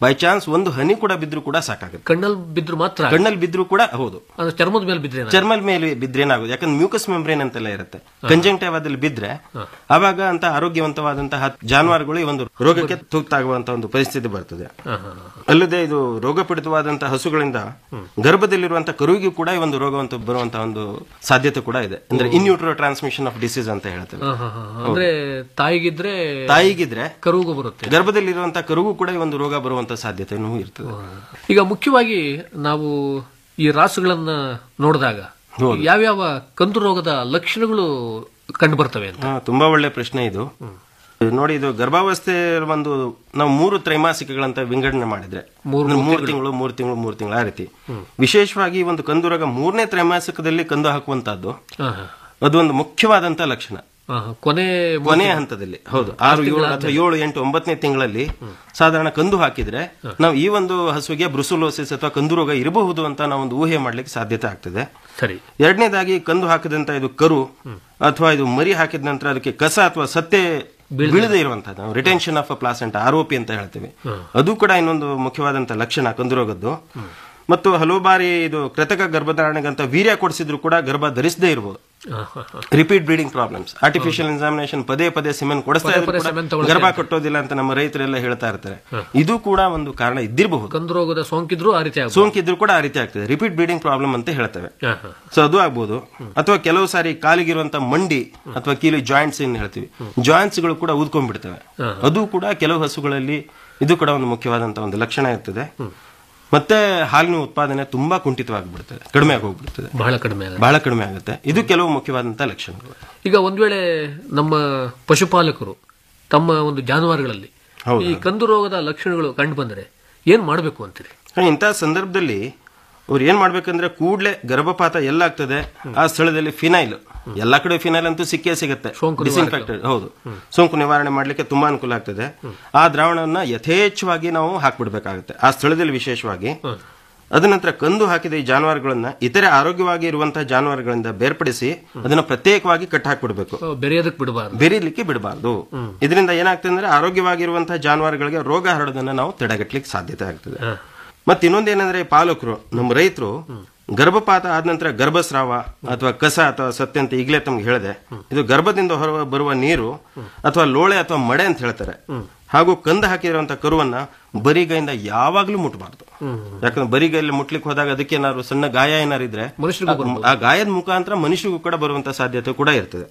ಬೈ ಚಾನ್ಸ್ ಒಂದು ಹನಿ ಕೂಡ ಬಿದ್ರೂ ಕೂಡ ಸಾಕಾಗುತ್ತೆ ಕಣ್ಣಲ್ಲಿ ಬಿದ್ರು ಮಾತ್ರ ಕಣ್ಣಲ್ಲಿ ಬಿದ್ರೂ ಕೂಡ ಹೌದು ಅಂದ್ರೆ ಚರ್ಮದ ಮೇಲೆ ಬಿದ್ರೆ ಚರ್ಮದ ಮೇಲೆ ಬಿದ್ರೆ ಏನಾಗುತ್ತೆ ಯಾಕಂದ್ರೆ ಮ್ಯೂಕಸ್ ಮೆಂಬ್ರೇನ್ ಅಂತೆಲ್ಲ ಇರುತ್ತೆ ಕಂಜಂಕ್ಟಿವ್ ಅದಲ್ಲಿ ಬಿದ್ರೆ ಅವಾಗ ಅಂತ ಆರೋಗ್ಯವಂತವಾದಂತಹ ಜಾನುವಾರುಗಳು ಈ ಒಂದು ರೋಗಕ್ಕೆ ತುತ್ತಾಗುವಂತಹ ಒಂದು ಪರಿಸ್ಥಿತಿ ಬರ್ತದೆ ಅಲ್ಲದೆ ಇದು ರೋಗಪೀಡಿತವಾದಂತಹ ಹಸುಗಳಿಂದ ಗರ್ಭದಲ್ಲಿರುವಂತಹ ಕರುವಿಗೂ ಕೂಡ ಈ ಒಂದು ರೋಗವಂತ ಬರುವಂತಹ ಒಂದು ಸಾಧ್ಯತೆ ಕೂಡ ಇದೆ ಅಂದ್ರೆ ಇನ್ಯೂಟ್ರೋ ಟ್ರಾನ್ಸ್ಮಿಷನ್ ಆಫ್ ಡಿಸೀಸ್ ಅಂತ ಹೇಳ್ತೇವೆ ಹ, ಹ, ಹ. ಅಂದ್ರೆ ತಾಯಿಗಿದ್ರೆ ತಾಯಿಗಿದ್ರೆ ಕರುಗೂ ಬರುತ್ತೆ ಗರ್ಭದಲ್ಲಿರುವಂತಹ ಕರುಗೂ ಕೂಡ ಈ ಒಂದು ರೋಗ ಬರುವಂತಹ ಸಾಧ್ಯತೆನೂ ಇರ್ತದೆ ಈಗ ಮುಖ್ಯವಾಗಿ ನಾವು ಈ ರಾಸುಗಳನ್ನ ನೋಡಿದಾಗ ಯಾವ್ಯಾವ ಕಂದು ರೋಗದ ಲಕ್ಷಣಗಳು ಕಂಡು ಬರ್ತವೆ ಅಂತ ಹಾ, ತುಂಬಾ ಒಳ್ಳೆ ಪ್ರಶ್ನೆ ಇದು ನೋಡಿ ಇದು ಗರ್ಭಾವಸ್ಥೆ ಒಂದು ನಾವು ಮೂರು ತ್ರೈಮಾಸಿಕಗಳಂತ ವಿಂಗಡಣೆ ಮಾಡಿದ್ರೆ ಅಂದ್ರೆ ಮೂರು ತಿಂಗಳು ಮೂರು ತಿಂಗಳು ಮೂರು ತಿಂಗಳು ಆ ರೀತಿ ವಿಶೇಷವಾಗಿ ಈ ಒಂದು ಕಂದು ರೋಗ ಮೂರನೇ ತ್ರೈಮಾಸಿಕದಲ್ಲಿ ಕಂದು ಹಾಕುವಂತಹದ್ದು ಹ, ಹ. ಅದು ಒಂದು ಮುಖ್ಯವಾದಂತ ಲಕ್ಷಣ ಹ, ಹ. ಕೊನೆ ಕೊನೆಯ ಹಂತದಲ್ಲಿ ಹೌದು ಆರು ಏಳು ಅಥವಾ ಏಳು ಎಂಟು ಒಂಬತ್ತನೇ ತಿಂಗಳಲ್ಲಿ ಸಾಧಾರಣ ಕಂದು ಹಾಕಿದ್ರೆ ನಾವು ಈ ಒಂದು ಹಸುವಿಗೆ ಬ್ರುಸುಲೋಸಿಸ್ ಅಥವಾ ಕಂದು ರೋಗ ಇರಬಹುದು ಅಂತ ನಾವು ಒಂದು ಊಹೆ ಮಾಡ್ಲಿಕ್ಕೆ ಸಾಧ್ಯತೆ ಆಗ್ತದೆ ಸರಿ ಎರಡನೇದಾಗಿ ಕಂದು ಹಾಕಿದಂತ ಇದು ಕರು ಅಥವಾ ಇದು ಮರಿ ಹಾಕಿದ ನಂತರ ಅದಕ್ಕೆ ಕಸ ಅಥವಾ ಸತ್ತೆ ಬೀಳದೆ ಇರುವಂತಹದ್ದು ನಾವು ರಿಟೆನ್ಷನ್ ಆಫ್ ಪ್ಲಾಸೆಂಟ್ ಆರೋಪಿ ಅಂತ ಹೇಳ್ತೇವೆ ಅದು ಕೂಡ ಇನ್ನೊಂದು ಮುಖ್ಯವಾದಂತ ಲಕ್ಷಣ ಕಂದು ರೋಗದ್ದು ಮತ್ತು ಹಲವು ಬಾರಿ ಇದು ಕೃತಕ ಗರ್ಭಧಾರಣೆಗಂತ ವೀರ್ಯ ಕೊಡಿಸಿದ್ರು ಕೂಡ ಗರ್ಭ ಧರಿಸದೇ ಇರಬಹುದು ಹ, ಹ, ಹ. Repeat breeding problems artificial examination ಪದೇ ಪದೇ ಸಿಮೆಂಟ್ ಕೊಡಿಸ್ತಾ ಪದೇ ಇದ್ರು ಪದೇ ಕೂಡ semen ತಗೊಳ್ತಾ ಗರ್ಭ ಇರ್ತಾರೆ. ಕಟ್ಟೋದಿಲ್ಲ ಅಂತ ನಮ್ಮ ರೈತರೆಲ್ಲ ಹೇಳ್ತಾ ಇರ್ತಾರೆ ಇದು ಕೂಡ ಒಂದು ಕಾರಣ ಇದ್ದಿರಬಹುದು ಕಂದು ರೋಗದ ಸೋಂಕಿದ್ರು ಆ ರೀತಿ ಆಗ್ಬೋದು. ಸೋಂಕಿದ್ರು ಕೂಡ ಆ ರೀತಿ ಆಗ್ತದೆ ರಿಪೀಟ್ ಬ್ರೀಡಿಂಗ್ ಪ್ರಾಬ್ಲಮ್ ಅಂತ ಹೇಳ್ತೇವೆ ಹ, ಹ. ಸೊ ಅದು ಆಗ್ಬೋದು ಅಥವಾ ಕೆಲವು ಸಾರಿ ಕಾಲಿಗಿರುವಂತ ಮಂಡಿ ಅಥವಾ ಕೀಲು ಜಾಯಿಂಟ್ಸ್ ಏನ್ ಹೇಳ್ತೀವಿ ಜಾಯಿಂಟ್ಸ್ ಗಳು ಕೂಡ ಊದ್ಕೊಂಡ್ಬಿಡ್ತವೆ ಅದು ಕೂಡ ಕೆಲವು ಹಸುಗಳಲ್ಲಿ ಇದು ಕೂಡ ಒಂದು ಮುಖ್ಯವಾದಂತ ಒಂದು ಲಕ್ಷಣ ಇರ್ತದೆ ಮತ್ತೆ ಹಾಲಿನ ಉತ್ಪಾದನೆ ತುಂಬಾ ಕುಂಠಿತವಾಗಿಬಿಡ್ತದೆ ಕಡಿಮೆ ಆಗಿ ಹೋಗ್ಬಿಡ್ತದೆ ಬಹಳ ಕಡಿಮೆ ಆಗುತ್ತೆ. ಬಹಳ ಕಡಿಮೆ ಆಗುತ್ತೆ ಇದು ಕೆಲವು ಮುಖ್ಯವಾದಂತ ಲಕ್ಷಣಗಳು ಈಗ ಒಂದ್ ವೇಳೆ ನಮ್ಮ ಪಶುಪಾಲಕರು ತಮ್ಮ ಒಂದು ಜಾನುವಾರುಗಳಲ್ಲಿ ಹೌದು. ಈ ಕಂದು ರೋಗದ ಲಕ್ಷಣಗಳು ಕಂಡು ಬಂದರೆ ಏನ್ ಮಾಡಬೇಕು ಅಂತೀರಿ ಇಂತಹ ಸಂದರ್ಭದಲ್ಲಿ ಅವ್ರು ಏನ್ ಮಾಡ್ಬೇಕಂದ್ರೆ ಕೂಡ್ಲೆ ಗರ್ಭಪಾತ ಎಲ್ಲಾಗ್ತದೆ ಆ ಸ್ಥಳದಲ್ಲಿ ಫಿನೈಲ್ ಎಲ್ಲಾ ಕಡೆ ಫಿನೈಲ್ ಅಂತೂ ಸಿಕ್ಕೇ ಸಿಗುತ್ತೆ ಡಿಸ್ಇನ್ಫೆಕ್ಟೆಡ್ ಹೌದು ಸೋಂಕು ನಿವಾರಣೆ ಮಾಡ್ಲಿಕ್ಕೆ ತುಂಬಾ ಅನುಕೂಲ ಆಗ್ತದೆ ಆ ದ್ರಾವಣವನ್ನ ಯಥೇಚ್ಛವಾಗಿ ನಾವು ಹಾಕ್ಬಿಡ್ಬೇಕಾಗುತ್ತೆ ಆ ಸ್ಥಳದಲ್ಲಿ ವಿಶೇಷವಾಗಿ ಅದ ನಂತರ ಕಂದು ಹಾಕಿದ ಈ ಜಾನುವಾರುಗಳನ್ನ ಇತರೆ ಆರೋಗ್ಯವಾಗಿ ಇರುವಂತಹ ಜಾನುವಾರುಗಳಿಂದ ಬೇರ್ಪಡಿಸಿ ಅದನ್ನ ಪ್ರತ್ಯೇಕವಾಗಿ ಕಟ್ ಹಾಕ್ಬಿಡ್ಬೇಕು ಬೆರೆಯೋದಕ್ಕೆ ಬಿಡಬಾರ್ದು ಬೆರೀಲಿಕ್ಕೆ ಬಿಡಬಾರ್ದು ಇದರಿಂದ ಏನಾಗ್ತದೆ ಅಂದ್ರೆ ಆರೋಗ್ಯವಾಗಿರುವಂತಹ ಜಾನುವಾರುಗಳಿಗೆ ರೋಗ ಹರಡೋದನ್ನ ನಾವು ತಡೆಗಟ್ಟಲಿಕ್ಕೆ ಸಾಧ್ಯತೆ ಆಗ್ತದೆ ಮತ್ತೆ ಇನ್ನೊಂದೇನಂದ್ರೆ ಈ ಪಾಲಕರು ನಮ್ಮ ರೈತರು ಗರ್ಭಪಾತ ಆದ ನಂತರ ಗರ್ಭಸ್ರಾವ ಅಥವಾ ಕಸ ಅಥವಾ ಸತ್ಯ ಅಂತ ಈಗಲೇ ತಮ್ಗೆ ಹೇಳಿದೆ ಇದು ಗರ್ಭದಿಂದ ಹೊರ ಬರುವ ನೀರು ಅಥವಾ ಲೋಳೆ ಅಥವಾ ಮಡೆ ಅಂತ ಹೇಳ್ತಾರೆ ಹಾಗೂ ಕಂದ ಹಾಕಿರುವಂತಹ ಕರುವನ್ನ ಬರಿಗೈಯಿಂದ ಯಾವಾಗ್ಲೂ ಮುಟ್ಟಬಾರ್ದು ಯಾಕಂದ್ರೆ ಬರಿಗೈಯಲ್ಲಿ ಮುಟ್ಲಿಕ್ಕೆ ಹೋದಾಗ ಅದಕ್ಕೆ ಏನಾದ್ರು ಸಣ್ಣ ಗಾಯ ಏನಾರು ಇದ್ರೆ ಆ- ಆ ಗಾಯದ ಮುಖಾಂತರ ಮನುಷ್ಯಗೂ ಕೂಡ ಬರುವಂತ ಸಾಧ್ಯತೆ ಕೂಡ ಇರ್ತದೆ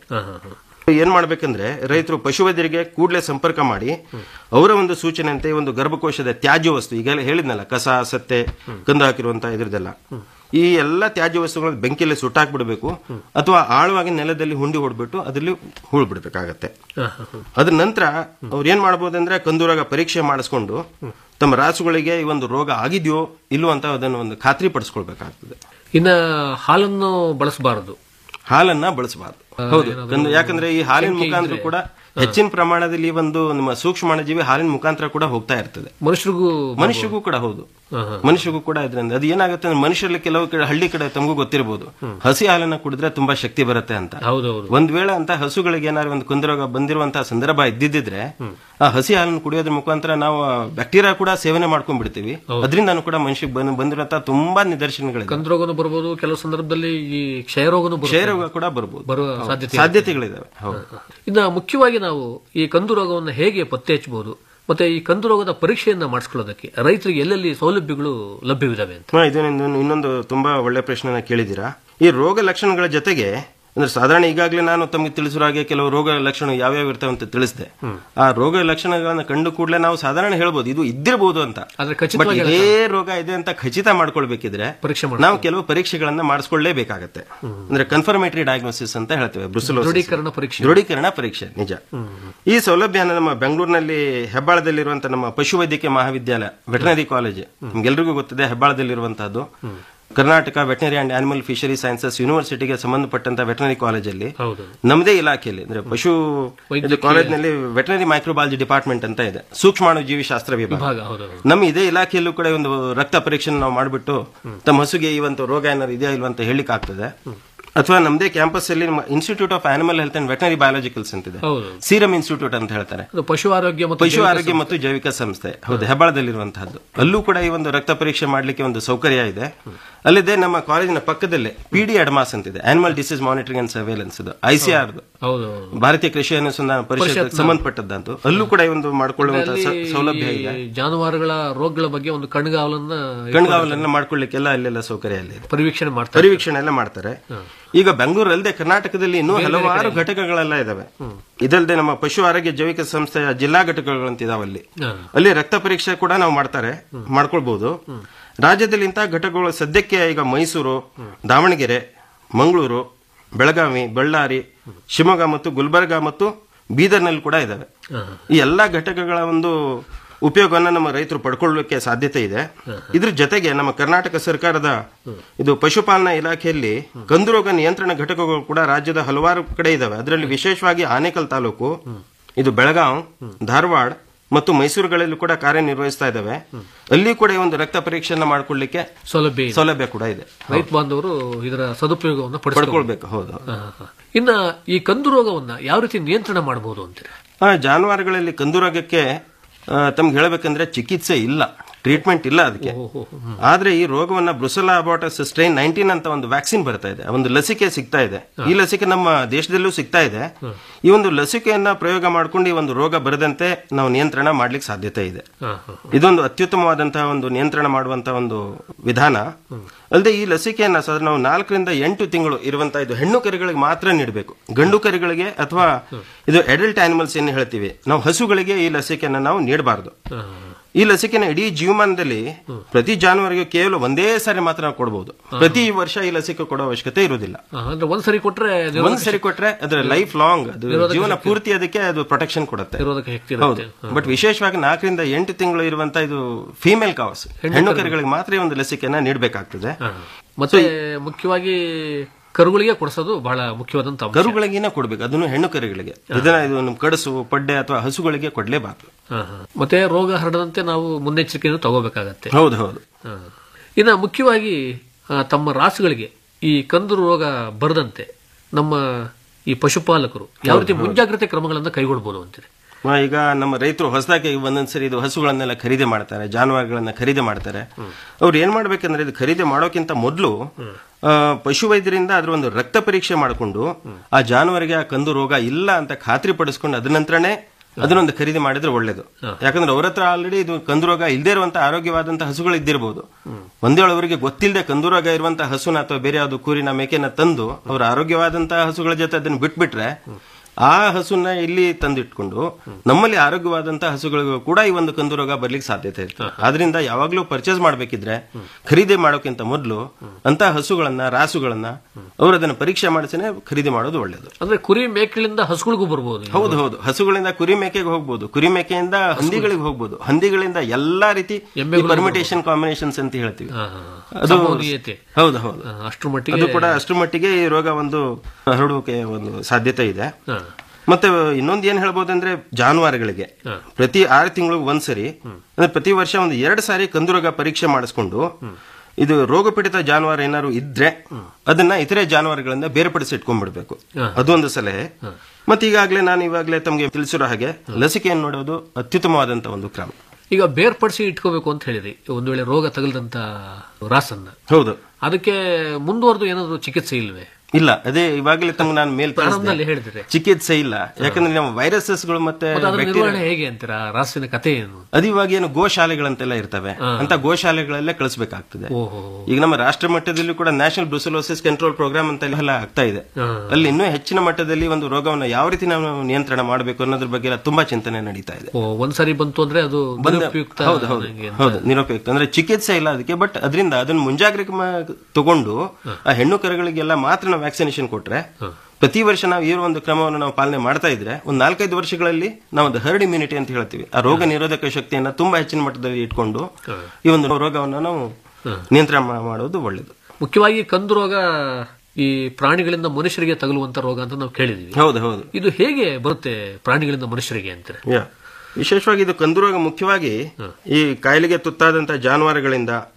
ಏನ್ ಮಾಡ್ಬೇಕಂದ್ರೆ ರೈತರು ಪಶುವೈದ್ಯರಿಗೆ ಕೂಡಲೇ ಸಂಪರ್ಕ ಮಾಡಿ ಅವರ ಒಂದು ಸೂಚನೆಯಂತೆ ಈ ಒಂದು ಗರ್ಭಕೋಶದ ತ್ಯಾಜ್ಯ ವಸ್ತು ಈಗಲೇ ಹೇಳಿದ್ನಲ್ಲ ಕಸ ಸತ್ತೆ ಕಂದು ಹಾಕಿರುವಂತಹ ಇದ್ರದೆಲ್ಲ ಈ ಎಲ್ಲ ತ್ಯಾಜ್ಯ ವಸ್ತುಗಳನ್ನ ಬೆಂಕಿಯಲ್ಲಿ ಸುಟ್ಟಾಕ್ಬಿಡ್ಬೇಕು ಅಥವಾ ಆಳವಾಗಿ ನೆಲದಲ್ಲಿ ಹುಂಡಿ ಹೊಡ್ಬಿಟ್ಟು ಅದರಲ್ಲಿ ಹೂಳ್ ಬಿಡ್ಬೇಕಾಗತ್ತೆ ಅದ್ರ ನಂತರ ಅವ್ರು ಏನ್ ಮಾಡ್ಬೋದಂದ್ರೆ ಕಂದು ರೋಗ ಪರೀಕ್ಷೆ ಮಾಡಿಸ್ಕೊಂಡು ತಮ್ಮ ರಾಸುಗಳಿಗೆ ಈ ಒಂದು ರೋಗ ಆಗಿದೆಯೋ ಇಲ್ಲೋ ಅಂತ ಅದನ್ನು ಒಂದು ಖಾತ್ರಿ ಪಡಿಸ್ಕೊಳ್ಬೇಕಾಗ್ತದೆ ಇನ್ನ ಹಾಲನ್ನು ಬಳಸಬಾರದು ಹಾಲನ್ನ ಬಳಸಬಾರದು ಹೌದು ಕಂದು- ಯಾಕಂದ್ರೆ ಈ ಹಾಲಿನ ಮುಖಾಂತರ ಕೂಡ ಹೆಚ್ಚಿನ ಪ್ರಮಾಣದಲ್ಲಿ ಈ ಒಂದು ನಿಮ್ಮ ಸೂಕ್ಷ್ಮಾಣುಜೀವಿ ಹಾಲಿನ ಮುಖಾಂತರ ಕೂಡ ಹೋಗ್ತಾ ಇರ್ತದೆ ಮನುಷ್ಯರಿಗೂ ಮನುಷ್ಯಗೂ ಕೂಡ ಹೌದು ಮನುಷ್ಯಗೂ ಕೂಡ ಇದರಿಂದ ಅದು ಏನಾಗುತ್ತೆ ಅಂದ್ರೆ ಮನುಷ್ಯರಲ್ಲಿ ಕೆಲವು ಕಡೆ ಹಳ್ಳಿ ಕಡೆ ತಮಗೂ ಗೊತ್ತಿರಬಹುದು ಹಸಿ ಹಾಲನ್ನ ಕುಡಿದ್ರೆ ತುಂಬಾ ಶಕ್ತಿ ಬರುತ್ತೆ ಅಂತ ಹೌದೌದು ಒಂದ್ ವೇಳೆ ಅಂತ ಹಸುಗಳಿಗೆ ಏನಾದ್ರು ಒಂದು ಕುಂದರೋಗ ಬಂದಿರುವಂತಹ ಸಂದರ್ಭ ಇದ್ದಿದ್ರೆ ಆ ಹಸಿ ಹಾಲನ್ನು ಕುಡಿಯೋದ್ರ ಮುಖಾಂತರ ನಾವು ಬ್ಯಾಕ್ಟೀರಿಯಾ ಕೂಡ ಸೇವನೆ ಮಾಡ್ಕೊಂಡ್ಬಿಡ್ತೀವಿ ಅದರಿಂದನೂ ಕೂಡ ಮನುಷ್ಯಗೆ ಬಂದ್ ಬಂದಿರುವಂತಹ ತುಂಬಾ ನಿದರ್ಶನಗಳಿದೆ ಕಂದು ರೋಗನು ಬರ್ಬೋದು ಕೆಲವು ಸಂದರ್ಭದಲ್ಲಿ ಈ ಕ್ಷಯರೋಗನು ಬರುತ್ತೆ. ಕ್ಷಯರೋಗ ಕೂಡ ಬರ್ಬೋದು ಬರುವ ಹೌದು. ಸಾಧ್ಯತೆ ಸಾಧ್ಯತೆಗಳಿದಾವೆ ಹೌದು ಇನ್ನ ಮುಖ್ಯವಾಗಿ ನಾವು ಈ ಕಂದು ರೋಗವನ್ನು ಹೇಗೆ ಪತ್ತೆ ಹಚ್ಚಬಹುದು ಮತ್ತೆ ಈ ಕಂದು ರೋಗದ ಪರೀಕ್ಷೆಯನ್ನ ಮಾಡಿಸ್ಕೊಳ್ಳೋದಕ್ಕೆ ರೈತರಿಗೆ ಎಲ್ಲೆಲ್ಲಿ ಸೌಲಭ್ಯಗಳು ಲಭ್ಯವಿದಾವೆ ಅಂತ ಹಾ, ಇದು ಇನ್ನೊಂದು- ಇನ್ನೊಂದು ತುಂಬಾ ಒಳ್ಳೆ ಪ್ರಶ್ನೆನ ಕೇಳಿದ್ದೀರಾ ಈ ರೋಗ ಲಕ್ಷಣಗಳ ಜೊತೆಗೆ ಅಂದ್ರೆ ಸಾಧಾರಣ ಈಗಾಗಲೇ ನಾನು ತಮಗೆ ತಿಳಿಸಿರೋ ಹಾಗೆ ಕೆಲವು ರೋಗ ಲಕ್ಷಣ ಯಾವ್ಯಾವ ಇರ್ತವೆ ಅಂತ ತಿಳಿಸಿದೆ ಆ ರೋಗ ಲಕ್ಷಣಗಳನ್ನ ಕಂಡು ಕೂಡಲೇ ನಾವು ಸಾಧಾರಣ ಹೇಳ್ಬೋದು ಇದು ಇದ್ದಿರಬಹುದು ಅಂತ ಆದ್ರೆ ಬಟ್ ಖಚಿತವಾಗಿ ಇದೇ ರೋಗ ಇದೆ ಅಂತ ಖಚಿತ ಮಾಡ್ಕೊಳ್ಬೇಕಿದ್ರೆ ಪರೀಕ್ಷೆ ನಾವು ಕೆಲವು ಪರೀಕ್ಷೆಗಳನ್ನ ಮಾಡಿಸ್ಕೊಳ್ಳೇಬೇಕಾಗತ್ತೆ ಅಂದ್ರೆ ಕನ್ಫರ್ಮೇಟರಿ ಡಯಾಗ್ನೋಸಿಸ್ ಅಂತ ಹೇಳ್ತೇವೆ ಬ್ರುಸೆಲೋಸಿಸ್. ದೃಢೀಕರಣ ಪರೀಕ್ಷೆ. ದೃಢೀಕರಣ ಪರೀಕ್ಷೆ ನಿಜ ಈ ಸೌಲಭ್ಯನ ನಮ್ಮ ಬೆಂಗಳೂರಿನಲ್ಲಿ ಹೆಬ್ಬಾಳದಲ್ಲಿರುವಂತಹ ನಮ್ಮ ಪಶುವೈದ್ಯಕೀಯ ಮಹಾವಿದ್ಯಾಲಯ ವೆಟನರಿ ಕಾಲೇಜ್ ನಿಮ್ಗೆಲ್ರಿಗೂ ಗೊತ್ತಿದೆ ಹೆಬ್ಬಾಳದಲ್ಲಿರುವಂತಹದ್ದು Karnataka veterinary and animal fishery sciences ಯೂನಿವರ್ಸಿಟಿಗೆ ಸಂಬಂಧಪಟ್ಟಂತ ವೆಟನರಿ ಕಾಲೇಜಲ್ಲಿ ಹೌದು ನಮ್ಮದೇ ಇಲಾಖೆಯಲ್ಲಿ ಅಂದ್ರೆ ಪಶು ಕಾಲೇಜ್ನಲ್ಲಿ ವೆಟನರಿ ಮೈಕ್ರೋಬಾಲಜಿ ಡಿಪಾರ್ಟ್ಮೆಂಟ್ ಅಂತ ಇದೆ ಸೂಕ್ಷ್ಮಾಣು ಜೀವಿಶಾಸ್ತ್ರ ವಿಭಾಗ ವಿಭಾಗ ಹೌದು ನಮ್ಮ ಇದೇ ಇಲಾಖೆಯಲ್ಲೂ ಕೂಡ ಒಂದು ರಕ್ತ ಪರೀಕ್ಷೆ ನಾವು ಮಾಡಿಬಿಟ್ಟು ತಮ್ಮ ಹಸುಗೆ ಈ ಒಂದು ರೋಗ ಏನಾದ್ರು ಇದೆಯಾ ಇಲ್ವಾ ಅಂತ ಹೇಳಿಕ್ ಆಗ್ತದೆ ಅಥವಾ ನಮ್ಮದೇ ಕ್ಯಾಂಪಸ್ ಅಲ್ಲಿ institute of animal health and veterinary biologicals ಅಂತಿದೆ ಹೌದು. ಸೀರಮ್ ಇನ್ಸ್ಟಿಟ್ಯೂಟ್ ಅಂತ ಹೇಳ್ತಾರೆ ಅದು ಪಶು ಆರೋಗ್ಯ ಮತ್ತು ಪಶು ಜೈವಿಕ ಆರೋಗ್ಯ ಮತ್ತು ಜೈವಿಕ ಸಂಸ್ಥೆ ಹೌದು ಹೆಬ್ಬಾಳದಲ್ಲಿರುವಂತಹದ್ದು ಅಲ್ಲೂ ಕೂಡ ಈ ಒಂದು ರಕ್ತ ಪರೀಕ್ಷೆ ಮಾಡಲಿಕ್ಕೆ ಒಂದು ಸೌಕರ್ಯ ಇದೆ ಅಲ್ಲದೆ ನಮ್ಮ ಕಾಲೇಜಿನ ಪಕ್ಕದಲ್ಲೇ ಪಿಡಿ ಅಡ್ಮಾಸ್ ಅಂತಿದೆ animal disease monitoring and surveillance ಇದು ಐಸಿಆರ್ ಹೌದು ಭಾರತೀಯ ಕೃಷಿ ಅನುಸಂಧಾನ ಪರಿಷತ್ ಪರಿಷತ್ನ- ಸಂಬಂಧಪಟ್ಟದ್ದಂತೂ ಅಲ್ಲೂ ಕೂಡ ಈ ಒಂದು ಮಾಡಿಕೊಳ್ಳುವಂತಹ ಸ- ಅಲ್ಲಿ ಸೌಲಭ್ಯ ಈ ಇದೆ ಜಾನುವಾರುಗಳ ರೋಗಗಳ ಬಗ್ಗೆ ಒಂದು ಕಣ್ಗಾವಲನ್ನ ಕಣ್ಗಾವಲನ್ನ ಮಾಡ್ಕೊಳ್ಳಿಕ್ಕೆಲ್ಲ ಅಲ್ಲೆಲ್ಲ ಸೌಕರ್ಯ ಅಲ್ಲಿ ಇದೆ. ಪರಿವೀಕ್ಷಣೆ ಮಾಡ್ತಾರೆ ಪರಿವೀಕ್ಷಣೆ ಎಲ್ಲ ಮಾಡ್ತಾರೆ ಈಗ ಬೆಂಗಳೂರು ಅಲ್ಲದೆ ಕರ್ನಾಟಕದಲ್ಲಿ ಇನ್ನೂ ಬೇರೆ ಬೇರೆ ಹಲವಾರು ಕಡೆ. ಘಟಕಗಳೆಲ್ಲ ಇದಾವೆ ಇದಲ್ಲದೆ ನಮ್ಮ ಪಶು ಆರೋಗ್ಯ ಜೈವಿಕ ಸಂಸ್ಥೆಯ ಜಿಲ್ಲಾ ಘಟಕಗಳಂತ ಇದಾವೆ ಅಲ್ಲಿ ಹಾ. ಅಲ್ಲಿ ರಕ್ತ ಪರೀಕ್ಷೆ ಕೂಡ ನಾವು ಮಾಡ್ತಾರೆ ಮಾಡ್ಕೊಳ್ಬಹುದು ರಾಜ್ಯದಲ್ಲಿ ಇಂತಹ ಘಟಕಗಳು ಸದ್ಯಕ್ಕೆ ಈಗ ಮೈಸೂರು ದಾವಣಗೆರೆ ಮಂಗಳೂರು ಬೆಳಗಾವಿ ಬಳ್ಳಾರಿ ಶಿವಮೊಗ್ಗ ಮತ್ತು ಗುಲ್ಬರ್ಗ ಮತ್ತು ಬೀದರ್ನಲ್ಲಿ ಕೂಡ ಇದಾವೆ ಈ ಎಲ್ಲಾ ಘಟಕಗಳ ಒಂದು ಉಪಯೋಗವನ್ನು ನಮ್ಮ ರೈತರು ಪಡ್ಕೊಳ್ಳಲಿಕ್ಕೆ ಸಾಧ್ಯತೆ ಇದೆ ಇದ್ರ ಜೊತೆಗೆ ನಮ್ಮ ಕರ್ನಾಟಕ ಸರ್ಕಾರದ ಇದು ಪಶುಪಾಲನಾ ಇಲಾಖೆಯಲ್ಲಿ ಕಂದುರೋಗ ನಿಯಂತ್ರಣ ಘಟಕಗಳು ಕೂಡ ರಾಜ್ಯದ ಹಲವಾರು ಕಡೆ ಇದಾವೆ ಅದರಲ್ಲಿ ವಿಶೇಷವಾಗಿ ಆನೇಕಲ್ ತಾಲೂಕು ಇದು ಬೆಳಗಾಂ ಧಾರವಾಡ ಮತ್ತು ಮೈಸೂರುಗಳಲ್ಲಿ ಕೂಡ ಕಾರ್ಯನಿರ್ವಹಿಸ್ತಾ ಇದ್ದಾವೆ ಅಲ್ಲಿ ಕೂಡ ಈ ಒಂದು ರಕ್ತ ಪರೀಕ್ಷೆಯನ್ನ ಮಾಡ್ಕೊಳ್ಳಿಕ್ಕೆ ಸೌಲಭ್ಯ ಇದೆ. ಸೌಲಭ್ಯ ಕೂಡ ಇದೆ ರೈತ ಬಾಂಧವರು ಇದರ ಸದುಪಯೋಗವನ್ನು ಪಡ್ಕೊಳ್ಬೇಕು ಹೌದು ಹಾ, ಹಾ. ಇನ್ನ ಈ ಕಂದು ರೋಗವನ್ನ ಯಾವ ರೀತಿ ನಿಯಂತ್ರಣ ಮಾಡಬಹುದು ಅಂತೀರಿ ಆ, ಜಾನುವಾರುಗಳಲ್ಲಿ ಕಂದುರೋಗಕ್ಕೆ ಆ, ತಮ್ಗೆ ಹೇಳಬೇಕಂದ್ರೆ ಚಿಕಿತ್ಸೆ ಇಲ್ಲ ಟ್ರೀಟ್ಮೆಂಟ್ ಇಲ್ಲ ಅದಕ್ಕೆ ಆದ್ರೆ ಈ ರೋಗವನ್ನ ಬ್ರುಸೆಲಾ ಅಬಾಟಸ್ ಸ್ಟ್ರೈನ್ ನೈನ್ಟೀನ್ ಅಂತ ಒಂದು ವ್ಯಾಕ್ಸಿನ್ ಬರ್ತಾ ಇದೆ ಒಂದು ಲಸಿಕೆ ಸಿಗ್ತಾ ಇದೆ ಈ ಲಸಿಕೆ ನಮ್ಮ ದೇಶದಲ್ಲೂ ಸಿಗ್ತಾ ಇದೆ ಈ ಒಂದು ಲಸಿಕೆಯನ್ನ ಪ್ರಯೋಗ ಮಾಡ್ಕೊಂಡು ಈ ಒಂದು ರೋಗ ಬರದಂತೆ ನಾವು ನಿಯಂತ್ರಣ ಮಾಡ್ಲಿಕ್ಕೆ ಸಾಧ್ಯತೆ ಇದೆ ಇದೊಂದು ಅತ್ಯುತ್ತಮವಾದಂತಹ ಒಂದು ನಿಯಂತ್ರಣ ಮಾಡುವಂತಹ ಒಂದು ವಿಧಾನ ಅಲ್ಲದೆ ಈ ಲಸಿಕೆಯನ್ನ ಸರ್ ನಾವು ನಾಲ್ಕರಿಂದ ಎಂಟು ತಿಂಗಳು ಇರುವಂತಹ ಇದು ಹೆಣ್ಣು ಕರುಗಳಿಗೆ ಮಾತ್ರ ನೀಡಬೇಕು ಗಂಡು ಕರುಗಳಿಗೆ ಅಥವಾ ಇದು ಅಡಲ್ಟ್ ಆನಿಮಲ್ಸ್ ಏನು ಹೇಳ್ತೀವಿ ನಾವು ಹಸುಗಳಿಗೆ ಈ ಲಸಿಕೆಯನ್ನ ನಾವು ನೀಡಬಾರದು ಈ ಲಸಿಕೆನ ಇಡೀ ಜೀವಮಾನದಲ್ಲಿ ಪ್ರತಿ ಜಾನುವಾರಿಗೆ ಕೇವಲ ಒಂದೇ ಸಾರಿ ಮಾತ್ರ ನಾವು ಕೊಡಬಹುದು ಪ್ರತಿ ವರ್ಷ ಈ ಲಸಿಕೆ ಕೊಡೋ ಅವಶ್ಯಕತೆ ಇರುವುದಿಲ್ಲ ಹಾ, ಅಂದ್ರೆ ಒಂದ್ ಸರಿ ಕೊಟ್ರೆ ಒಂದ್ ಸರಿ ಕೊಟ್ರೆ ಅದರ ಲೈಫ್ ಲಾಂಗ್ ಅದು ನಿರೋಧಕ ಜೀವನ ಶಕ್ತಿ- ಪೂರ್ತಿ ಅದಕ್ಕೆ ಅದು ಪ್ರೊಟೆಕ್ಷನ್ ಕೊಡುತ್ತೆ ನಿರೋಧಕ ಶಕ್ತಿ ಹೌದು ಇರುತ್ತೆ ಬಟ್ ವಿಶೇಷವಾಗಿ ನಾಲ್ಕರಿಂದ ಎಂಟು ತಿಂಗಳು ಇರುವಂತ ಇದು ಫೀಮೇಲ್ ಕಾವಸ್ ಹೆಣ್ಣು ಹೆಣ್ಣು ಕರುಗಳು. ಕರುಗಳಿಗೆ ಮಾತ್ರ ಈ ಒಂದು ಲಸಿಕೆಯನ್ನ ನೀಡಬೇಕಾಗ್ತದೆ ಮತ್ತೆ ಮುಖ್ಯವಾಗಿ ಕರುಗಳಿಗೆ ಕೊಡಿಸೋದು ಬಹಳ ಮುಖ್ಯವಾದಂತ ಅಂಶ. ಕರುಗಳಿಗೇನೆ ಕೊಡ್ಬೇಕು ಅದನ್ನು ಹೆಣ್ಣು ಕರುಗಳಿಗೆ ಇದನ್ನ ಇದು ನಮ್ಮ ಕಡಸು ಪಡ್ಡೆ ಅಥವಾ ಹಸುಗಳಿಗೆ ಕೊಡ್ಲೇಬಾರ್ದು ಹಾ, ಹಾ. ಮತ್ತೆ ರೋಗ ಹರಡದಂತೆ ನಾವು ಮುನ್ನೆಚ್ಚರಿಕೆಯನ್ನು ತಗೋಬೇಕಾಗತ್ತೆ ಹೌದು ಹೌದು ಹಾ. ಇನ್ನ ಮುಖ್ಯವಾಗಿ ಆ, ತಮ್ಮ ರಾಸುಗಳಿಗೆ ಈ ಕಂದು ರೋಗ ಬರದಂತೆ ನಮ್ಮ ಈ ಪಶುಪಾಲಕರು ಯಾವ ರೀತಿ ಮುಂಜಾಗ್ರತೆ ಕ್ರಮಗಳನ್ನು ಕೈಗೊಳ್ಬಹುದು ಅಂತೀರಿ ಆ, ಈಗ ನಮ್ಮ ರೈತರು ಹೊಸದಾಗಿ ಒಂದೊಂದ್ಸರಿ ಇದು ಹಸುಗಳನ್ನೆಲ್ಲ ಖರೀದಿ ಮಾಡ್ತಾರೆ ಜಾನುವಾರುಗಳನ್ನ ಖರೀದಿ ಮಾಡ್ತಾರೆ ಅವ್ರು ಏನ್ ಮಾಡ್ಬೇಕಂದ್ರೆ ಇದು ಖರೀದಿ ಮಾಡೋಕ್ಕಿಂತ ಮೊದಲು ಪಶು ವೈದ್ಯರಿಂದ ಅದ್ರ ಒಂದು ರಕ್ತ ಪರೀಕ್ಷೆ ಮಾಡಿಕೊಂಡು ಆ ಜಾನುವಾರಿಗೆ ಆ ಕಂದು ರೋಗ ಇಲ್ಲ ಅಂತ ಖಾತ್ರಿ ಪಡಿಸ್ಕೊಂಡು ಅದ ನಂತರನೇ ಅದನ್ನೊಂದು ಖರೀದಿ ಮಾಡಿದ್ರೆ ಒಳ್ಳೇದು ಯಾಕಂದ್ರೆ ಅವ್ರ ಹತ್ರ ಆಲ್ರೆಡಿ ಇದು ಕಂದು ರೋಗ ಇಲ್ಲದೆ ಇರುವಂತ ಆರೋಗ್ಯವಾದಂತಹ ಹಸುಗಳು ಇದ್ದಿರಬಹುದು ಒಂದೇ ವೇಳೆ ಅವರಿಗೆ ಗೊತ್ತಿಲ್ಲದೆ ಕಂದು ರೋಗ ಇರುವಂತಹ ಹಸುನ ಅಥವಾ ಬೇರೆ ಯಾವ್ದು ಕೂರಿನ ಮೇಕೆನ ತಂದು ಅವ್ರ ಆರೋಗ್ಯವಾದಂತಹ ಹಸುಗಳ ಜೊತೆ ಅದನ್ನ ಬಿಟ್ಬಿಟ್ರೆ ಆ ಹಸುನ ಇಲ್ಲಿ ತಂದಿಟ್ಕೊಂಡು ನಮ್ಮಲ್ಲಿ ಆರೋಗ್ಯವಾದಂತಹ ಹಸುಗಳಿಗೂ ಕೂಡ ಈ ಒಂದು ಕಂದು ರೋಗ ಬರ್ಲಿಕ್ಕೆ ಸಾಧ್ಯತೆ ಇರ್ತದೆ ಆದ್ರಿಂದ ಯಾವಾಗ್ಲೂ ಪರ್ಚೇಸ್ ಮಾಡ್ಬೇಕಿದ್ರೆ ಖರೀದಿ ಮಾಡೋಕ್ಕಿಂತ ಮೊದಲು ಅಂತ ಹಸುಗಳನ್ನ ರಾಸುಗಳನ್ನ ಅವರು ಅದನ್ನ ಪರೀಕ್ಷೆ ಮಾಡಿಸೇನೆ ಖರೀದಿ ಮಾಡೋದು ಒಳ್ಳೇದು ಅಂದ್ರೆ ಕುರಿ ಮೇಕೆಗಳಿಂದ ಹಸುಗಳಿಗೂ ಬರ್ಬೋದು ಹೌದು ಹೌದು ಹಸುಗಳಿಂದ ಕುರಿ ಮೇಕೆಗೆ ಹೋಗ್ಬೋದು ಕುರಿ ಮೇಕೆಯಿಂದ ಹಂದಿಗಳಿಗೆ ಹೋಗ್ಬೋದು ಹಂದಿಗಳಿಂದ ಎಲ್ಲಾ ರೀತಿ ಎಮ್ಮೆಗಳಿಗೂ ಪರ್ಮಿಟೇಷನ್ ಕಾಂಬಿನೇಷನ್ಸ್ ಅಂತ ಹೇಳ್ತೀವಿ ಅದು ಸಂಭವನೀಯತೆ. ಹೌದು ಹೌದು ಆ, ಅಷ್ಟ್ರ ಮಟ್ಟಿಗೆ ಅದು ಕೂಡ ಅಷ್ಟರ ಮಟ್ಟಿಗೆ ಈ ರೋಗ ಒಂದು ಹರಡುವಿಕೆ ಒಂದು ಸಾಧ್ಯತೆ ಇದೆ ಹಾ. ಮತ್ತೆ ಇನ್ನೊಂದು ಏನ್ ಹೇಳ್ಬೋದಂದ್ರೆ ಜಾನುವಾರುಗಳಿಗೆ ಪ್ರತಿ ಆರು ತಿಂಗಳಿಗೆ ಒಂದ್ಸರಿ ಅಂದ್ರೆ ಪ್ರತಿ ವರ್ಷ ಒಂದು ಎರಡು ಸಾರಿ ಕಂದುರೋಗ ಪರೀಕ್ಷೆ ಮಾಡಿಸ್ಕೊಂಡು ಇದು ರೋಗಪೀಡಿತ ಜಾನುವಾರು ಏನಾದ್ರು ಇದ್ರೆ ಅದನ್ನ ಇತರೆ ಜಾನುವಾರುಗಳಿಂದ ಬೇರ್ಪಡಿಸಿ ಇಟ್ಕೊಂಡ್ಬಿಡ್ಬೇಕು ಹಾ. ಅದೊಂದು ಸಲಹೆ ಮತ್ತೆ ಈಗಾಗಲೇ ನಾನು ಇವಾಗಲೇ ತಮಗೆ ತಿಳಿಸಿರೋ ಹಾಗೆ ಲಸಿಕೆಯನ್ನು ನೋಡೋದು ಅತ್ಯುತ್ತಮವಾದಂತ ಒಂದು ಕ್ರಮ ಈಗ ಬೇರ್ಪಡಿಸಿ ಇಟ್ಕೋಬೇಕು ಅಂತ ಹೇಳಿದ್ರಿ ಒಂದು ವೇಳೆ ರೋಗ ತಗಲ್ದಂತ ರಾಸನ್ನ ಹೌದು ಅದಕ್ಕೆ ಮುಂದುವರೆದು ಏನಾದ್ರು ಚಿಕಿತ್ಸೆ ಇಲ್ವೇ ಇಲ್ಲ ಅದೇ ಇವಾಗಲೇ ತಮ್ಗೆ ನಾನು ಮೇಲ್ ಪ್ರಾರಂಭದಲ್ಲಿ ಕಳಿಸಿದೆ. ಹೇಳಿದ್ರೆ ಚಿಕಿತ್ಸೆ ಇಲ್ಲ ಯಾಕಂದ್ರೆ ನಮ್ಮ ವೈರಸಸ್ಗಳು ಮತ್ತೆ ಮತ್ತೆ ಅದರ bacteria- ನಿರ್ವಹಣೆ ಹೇಗೆ ಅಂತೀರಾ ರಾಸಿನ ಕಥೆ ಏನು ಅದು ಇವಾಗ ಏನು ಗೋಶಾಲೆಗಳಂತೆಲ್ಲ ಇರ್ತವೆ ಅಂತ ಗೋಶಾಲೆಗಳಲ್ಲೇ ಕಳಿಸ್ಬೇಕಾಗ್ತದೆ ಓಹೋ ಈಗ ನಮ್ಮ ರಾಷ್ಟ್ರ ಮಟ್ಟದಲ್ಲಿ ಕೂಡ ನ್ಯಾಷನಲ್ ಬ್ರುಸಲೋಸಿಸ್ ಕಂಟ್ರೋಲ್ ಪ್ರೋಗ್ರಾಮ್ ಅಂತ ಎಲ್ಲ ಆಗ್ತಾ ಇದೆ ಹಾ. ಅಲ್ಲಿ ಇನ್ನೂ ಹೆಚ್ಚಿನ ಮಟ್ಟದಲ್ಲಿ ಒಂದು ರೋಗವನ್ನು ಯಾವ ರೀತಿ ನಾವು ನಿಯಂತ್ರಣ ಮಾಡಬೇಕು ಅನ್ನೋದ್ರ ಬಗ್ಗೆ ಎಲ್ಲ ತುಂಬಾ ಚಿಂತನೆ ನಡೀತಾ ಇದೆ ಓ ಒಂದ್ಸರಿ ಬಂತು ಅಂದ್ರೆ ಅದು ಬಂದ- ನಿರುಪಯುಕ್ತ ಹೌದು ಹೌದು ನಂಗೆ ಅಂತ. ಹೌದು ನಿರುಪಯುಕ್ತ ಅಂದ್ರೆ ಚಿಕಿತ್ಸೆ ಇಲ್ಲ ಅದಕ್ಕೆ ಬಟ್ ಅದರಿಂದ ಅದನ್ನ ಮುಂಜಾಗ್ರತೆ ಮ- ತಗೊಂಡು ಆ ಹೆಣ್ಣು ಕರುಗಳಿಗೆಲ್ಲ ಮಾತ್ರ ನಾವು ವ್ಯಾಕ್ಸಿನೇಷನ್ ಕೊಟ್ರೆ ಪ್ರತಿ ವರ್ಷ ನಾವು ಈ ಒಂದು ಕ್ರಮವನ್ನು ನಾವು ಪಾಲನೆ ಮಾಡ್ತಾ ಇದ್ರೆ ಒಂದು ನಾಲ್ಕೈದು ವರ್ಷಗಳಲ್ಲಿ ನಾವು ಒಂದು ಹರ್ಡ್ ಇಮ್ಯುನಿಟಿ ಅಂತ ಹೇಳ್ತೀವಿ ಆ ರೋಗ ನಿರೋಧಕ ಶಕ್ತಿಯನ್ನ ತುಂಬಾ ಹೆಚ್ಚಿನ ಮಟ್ಟದಲ್ಲಿ ಇಟ್ಕೊಂಡು ಈ ಒಂದು ರೋಗವನ್ನು ನಾವು ನಿಯಂತ್ರಣ ಮಾ- ಮಾಡೋದು ಒಳ್ಳೇದು ಮುಖ್ಯವಾಗಿ ಕಂದು ರೋಗ ಈ ಪ್ರಾಣಿಗಳಿಂದ ಮನುಷ್ಯರಿಗೆ ತಗುಲುವಂತ ರೋಗ ಅಂತ ನಾವು ಕೇಳಿದೀವಿ ಹೌದು ಹೌದು ಇದು ಹೇಗೆ ಬರುತ್ತೆ ಪ್ರಾಣಿಗಳಿಂದ ಮನುಷ್ಯರಿಗೆ ಅಂತ ಯಾ. ವಿಶೇಷವಾಗಿ ಇದು ಕಂದು ರೋಗ ಮುಖ್ಯವಾಗಿ ಈ ಕಾಯಿಲೆಗೆ ತುತ್ತಾದಂತಹ ಜಾನುವಾರುಗಳಿಂದ